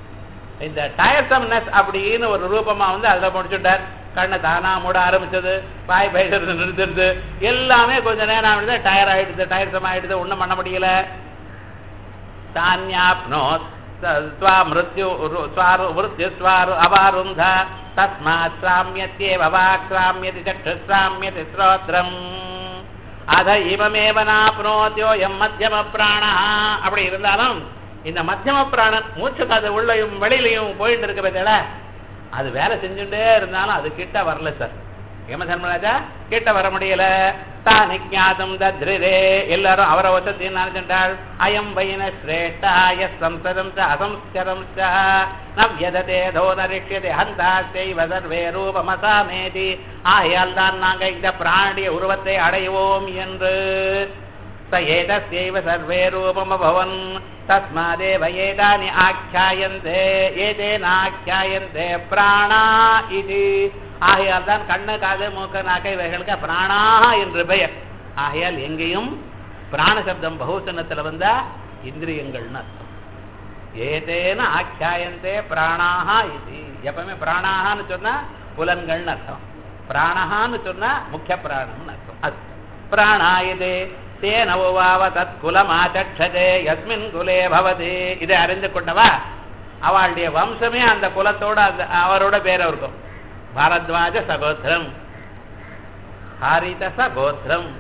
இந்த டயர்சம்னஸ் அப்படின்னு ஒரு ரூபமா வந்து அதுல முடிச்சுட்டார் கண்ணை தானா மூட ஆரம்பிச்சது வாய் பேசுறது நிறுத்துறது எல்லாமே கொஞ்ச நேரம் ஆயிடுது டயர் ஆயிடுது டயர்சம் ஆயிடுது ஒண்ணும் பண்ண முடியல தானியாப்னோ ஸ்வா மிருத்யு ஸ்வாரு மிருத்யு ஸ்வாரு அவாருந்த தஸ்மாத் சாமியத்யேவ வாக் சாமியதி சக்ஷு சாமியதி ஸ்ரோத்ரம் அத இவமேவ நாப்னோத்தியோ எம் மத்தியம பிராணா அப்படி இருந்தாலும் இந்த மத்தியம பிராணன் மூச்சு காது உள்ளயும் வெளியிலையும் போயிட்டு இருக்க பத்தில அது வேலை செஞ்சுட்டே இருந்தாலும் அது கிட்ட வரல சார் யம தர்மராஜா கிட்ட வர முடியல தானி ஞாதம் தத்ரிரே எல்லாரும் அவரை வசதி நினைச்சுட்டாள் அயம் வைன ஸ்ரேஷ்டா எஸ் சம்சதம் ச அசம்ஸ்கரம் ச நவ்யததே தோ நரிஷ்யதே ஹந்தா செய்வ சர்வே ரூபமசாமேதி ஆகையால் தான் நாங்க இந்த பிராணிய உருவத்தை அடைவோம் என்று स एतस्यैव सर्वे रूपमभवन् तस्मादेव एतानि आख्यायन्ते एतेनाख्यायन्ते प्राणा इति ஆகையால் தான் கண்ணு காது மூக்கு நாக்கை இவைகளுக்கு பிராணா என்று பெயர் ஆகையால் எங்கேயும் பிராண சப்தம் பகுசனத்துல வந்தா இந்திரியங்கள்னு அர்த்தம் ஏதேன ஆக்கியாயந்தே பிராணாக இது எப்பவுமே பிராணாகான்னு சொன்னா புலன்கள்னு அர்த்தம் பிராணஹான்னு சொன்னா முக்கிய பிராணம்னு அர்த்தம் அது பிராணாயுதே தேன உவாவ தத் குலமாச்சே யஸ்மின் குலே பவதி இதை அறிந்து கொண்டவா அவளுடைய வம்சமே அந்த குலத்தோட அந்த அவரோட பேர் இருக்கும் பாரத்வாஜ சகோத்திரம் ஹாரித சகோத்திரம்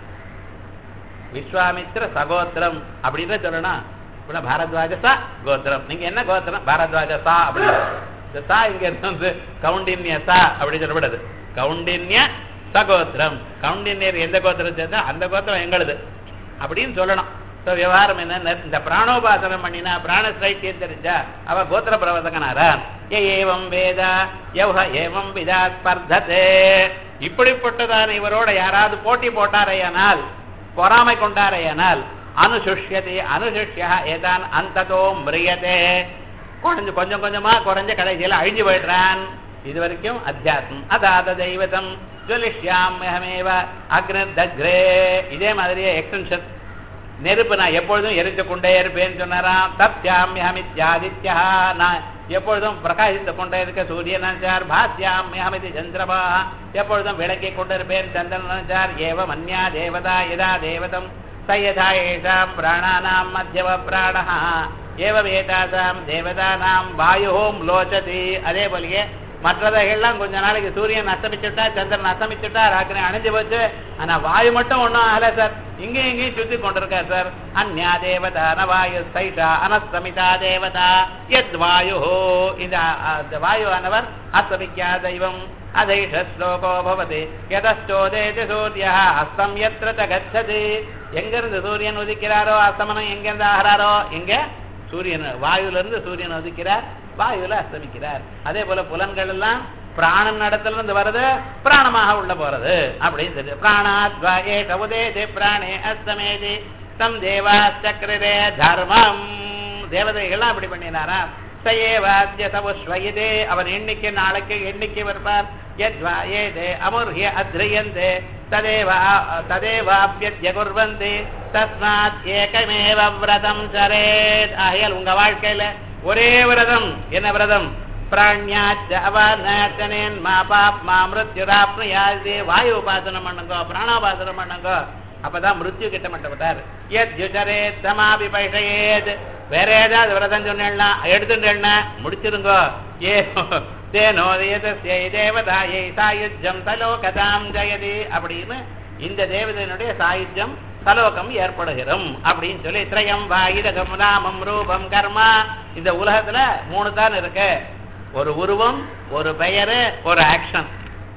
விஸ்வாமித்ர சகோத்திரம் அப்படின்னு சொல்லணும் இப்ப பாரத்வாஜ சா கோத்திரம் நீங்க என்ன கோத்திரம் பாரத்வாஜ சா அப்படின்னு இந்த சா இங்க இருந்து வந்து கவுண்டின்ய சா அப்படி சொல்லப்படுது கவுண்டின்ய சகோத்திரம் கவுண்டின்யர் எந்த கோத்திரம் சேர்ந்தா அந்த கோத்திரம் எங்களுது அப்படின்னு சொல்லணும் ஸோ விவகாரம் என்ன இந்த பிராணோபாசனம் பண்ணினா பிராண ஸ்ரைத்தியம் தெரிஞ்சா அவ கோத்திர பிரவர்த்தகனாரா ஏ ஏவம் வேத யவ ஏவம் விதா ஸ்பர்தத்தே இப்படிப்பட்டதான இவரோட யாராவது போட்டி போட்டாரையானால் பொறாமை கொண்டாரையானால் அனுசுஷ்யதி அனுசுஷ்யா ஏதான் அந்ததோ மிரியதே குறைஞ்சு கொஞ்சம் கொஞ்சமா குறைஞ்ச கடைசியில் அழிஞ்சு போயிடுறான் இது வரைக்கும் அத்தியாத்மம் அதாத தெய்வதம் ஜுவலிஷ்யாமேவ அக்னர் தக்ரே இதே மாதிரியே எக்ஸ்டென்ஷன் நெருப்பு நான் எப்பொழுதும் எரித்து கொண்டே இருப்பேன்னு சொன்னாராம் தப்யாமியமித்யாதித்யா நான் எப்பொழுதும் பிரகாசித்து கொண்டே இருக்க சூரியன் நினைச்சார் பாஸ்யாமியமிதி சந்திரமா எப்பொழுதும் விளக்கி கொண்டிருப்பேன் சந்திரன் நினைச்சார் ஏவ மன்யா தேவதா யதா தேவதம் சயதா ஏஷாம் பிராணானாம் மத்தியவ பிராணஹ ஏவம் ஏதாசாம் தேவதானாம் வாயுஹோம் லோச்சதி அதே போலயே மற்றதைகள்லாம் கொஞ்ச நாளைக்கு சூரியன் அஸ்தமிச்சுட்டா சந்திரன் அஸ்தமிச்சுட்டா ராக்கினி அணைஞ்சு போச்சு ஆனா வாயு மட்டும் ஒன்றும் ஆகல சார் இங்கேயும் இங்கேயும் சுத்தி கொண்டிருக்கார் சார் அந்யா தேவதா நவாயு சைஷா அனஸ்தமிதா தேவதா எத் வாயு இந்த அ, இந்த வாயு ஆனவர் அஸ்தமிக்கா தெய்வம் அதைஷ ஸ்லோகோ பவதி யதஸ்டோதேதி சூரிய அஸ்தம் எத்திர ச கச்சதி எங்கிருந்து சூரியன் உதிக்கிறாரோ அஸ்தமனம் எங்கிருந்து ஆகிறாரோ எங்க சூரியன் வாயுல இருந்து சூரியன் உதிக்கிறார் வாயுல அஸ்தமிக்கிறார் அதே போல புலன்கள் எல்லாம் பிராணன் இடத்துல இருந்து வருது பிராணமாக உள்ள போறது அப்படின்னு தெரியுது பிராணாத்வா ஏஷ உதேதி பிராணே அஸ்தமேதி தம் தேவா சக்கரே தர்மம் தேவதைகள்லாம் அப்படி பண்ணினாரா சயேவாத்ய சவுஸ்வயதே அவன் எண்ணிக்கை நாளைக்கு எண்ணிக்கை வருப்பார் யத்வா ஏதே அமுர்ஹிய அத்ரியந்தே ததேவ ததேவாபியத்ய குர்வந்தி தஸ்மாத் ஏகமேவ விரதம் சரேத் ஆகையால் உங்க வாழ்க்கையில ஒரே விரதம் என்ன விரதம் பிராணியாச்ச அவநேத்தனேன் மா பாப் மா மிருத்யுராப்னுயாது வாயு உபாசனம் பண்ணுங்கோ பிராணோபாசனம் பண்ணுங்கோ அப்பதான் மிருத்யு கிட்ட மாட்டப்பட்டார் எத் யுச்சரே சமாபி பைஷயேத் வேற ஏதாவது விரதம் சொன்னா எடுத்துட்டேன்னா முடிச்சிருங்கோ ஏ தேனோ ஏதஸ்யை தேவதாயை சாயுஜ்யம் சலோகதாம் ஜெயதி அப்படின்னு இந்த தேவதையினுடைய சாயுஜ்யம் சலோகம் ஏற்படுகிறோம் அப்படின்னு சொல்லி திரயம் வாயுதகம் நாமம் ரூபம் கர்மா இந்த உலகத்துல மூணு தான் இருக்கு ஒரு உருவம் ஒரு பெயரு ஒரு ஆக்ஷன்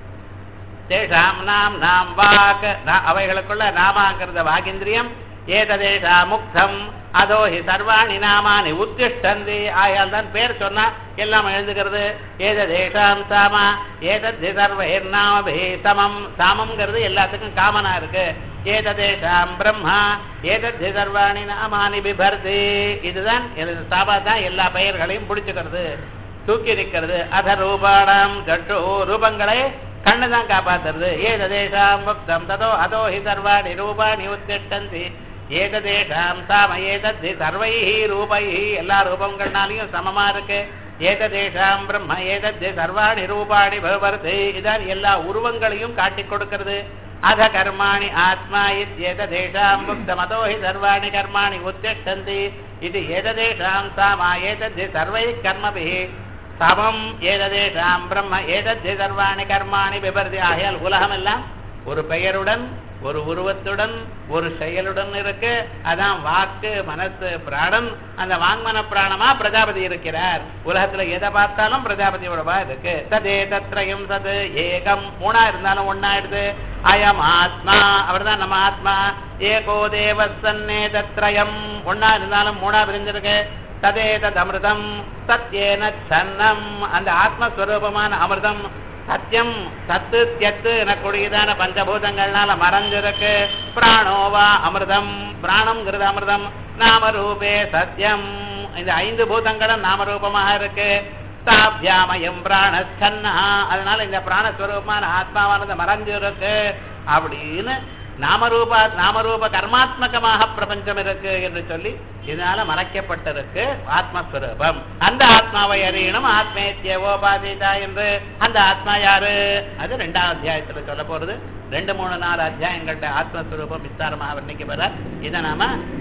தேஷாம் நாம் நாம் வாக் நா- அவைகளுக்குள்ள நாமாங்கிறத வாகிந்திரியம் ஏததேஷா முக்தம் அதோ ஹி சர்வாணி நாமானி உத்திஷ்டந்தி ஆயால் தான் பேர் சொன்னா எல்லாம் எழுந்துக்கிறது ஏததேஷாம் சாமா ஏதத் சர்வைர் நாமபி சமம் சாமம்ங்கிறது எல்லாத்துக்கும் காமனா இருக்கு ஏததேஷாம் பிரம்மா ஏதத் சர்வாணி நாமானி பிபர்தி இதுதான் இது சாபா தான் எல்லா பெயர்களையும் பிடிச்சுக்கிறது தூக்கி நிற்கிறது அத ரூபாடாம் சட்டு ரூபங்களை கண்ணு தான் காப்பாத்துறது ஏததேஷாம் முக்தம் ததோ அதோ ஹி சர்வாணி ரூபாணி உத்திஷ்டந்தி ஏததேஷாம் சாம ஏதத் சர்வைஹி ரூபைஹி எல்லா ரூபங்கள்னாலையும் சமமா இருக்கு ஏததேஷாம் பிரம்ம ஏதத் சர்வாணி ரூபாணி பவர்த்தி இதான் எல்லா உருவங்களையும் காட்டிக் கொடுக்கிறது அத கர்மாணி ஆத்மா இத்யேததேஷாம் முக்தமதோ ஹி சர்வாணி கர்மாணி உத்திஷ்டந்தி இது ஏததேஷாம் சாமா ஏதத் சர்வை கர்மபிஹி சமம் ஏததேஷாம் பிரம்ம ஏதத் சர்வாணி கர்மாணி விபர்தி ஆகையால் உலகம் எல்லாம் ஒரு பெயருடன் ஒரு உருவத்துடன் ஒரு செயலுடன் இருக்கு அதான் வாக்கு மனசு பிராணன் அந்த வாங்மன பிராணமா பிரஜாபதி இருக்கிறார் உலகத்துல எதை பார்த்தாலும் பிரஜாபதியோடவா இருக்கு ததே தத்ரயம் தது ஏகம் மூணா இருந்தாலும் ஒன்னாயிடுது அயம் ஆத்மா அவர்தான் நம்ம ஆத்மா ஏகோ தேவசன்னே தத்ரயம் ஒன்னா இருந்தாலும் மூணா பிரிஞ்சிருக்கு ததே தத் அமிர்தம் சத்யேன சன்னம் அந்த ஆத்மஸ்வரூபமான அமிர்தம் சத்தியம் சத்து தியத்து எனக்கூடியதான பஞ்சபூதங்கள்னால மறைஞ்சிருக்கு பிராணோவா அமிர்தம் பிராணம்ங்கிறது அமிர்தம் நாமரூபே சத்தியம் இந்த ஐந்து பூதங்களும் நாமரூபமாக இருக்கு தாபியாமயம் பிராணச்சன்னா அதனால இந்த பிராணஸ்வரூபமான ஆத்மாவானது மறைஞ்சு இருக்கு அப்படின்னு நாமரூப நாமரூப கர்மாத்மகமாக பிரபஞ்சம் இருக்கு என்று சொல்லி இதனால மறைக்கப்பட்டிருக்கு ஆத்மஸ்வரூபம் அந்த ஆத்மாவை அறியணும் ஆத்மேத்தியோபாதிதா என்று அந்த ஆத்மா யாரு அது ரெண்டாம் அத்தியாயத்துல சொல்ல போறது ரெண்டு மூணு நாலு அத்தியாயங்கள்ட்ட ஆத்மஸ்வரூபம் விஸ்தாரமாக வர்ணிக்க போற இதை நாம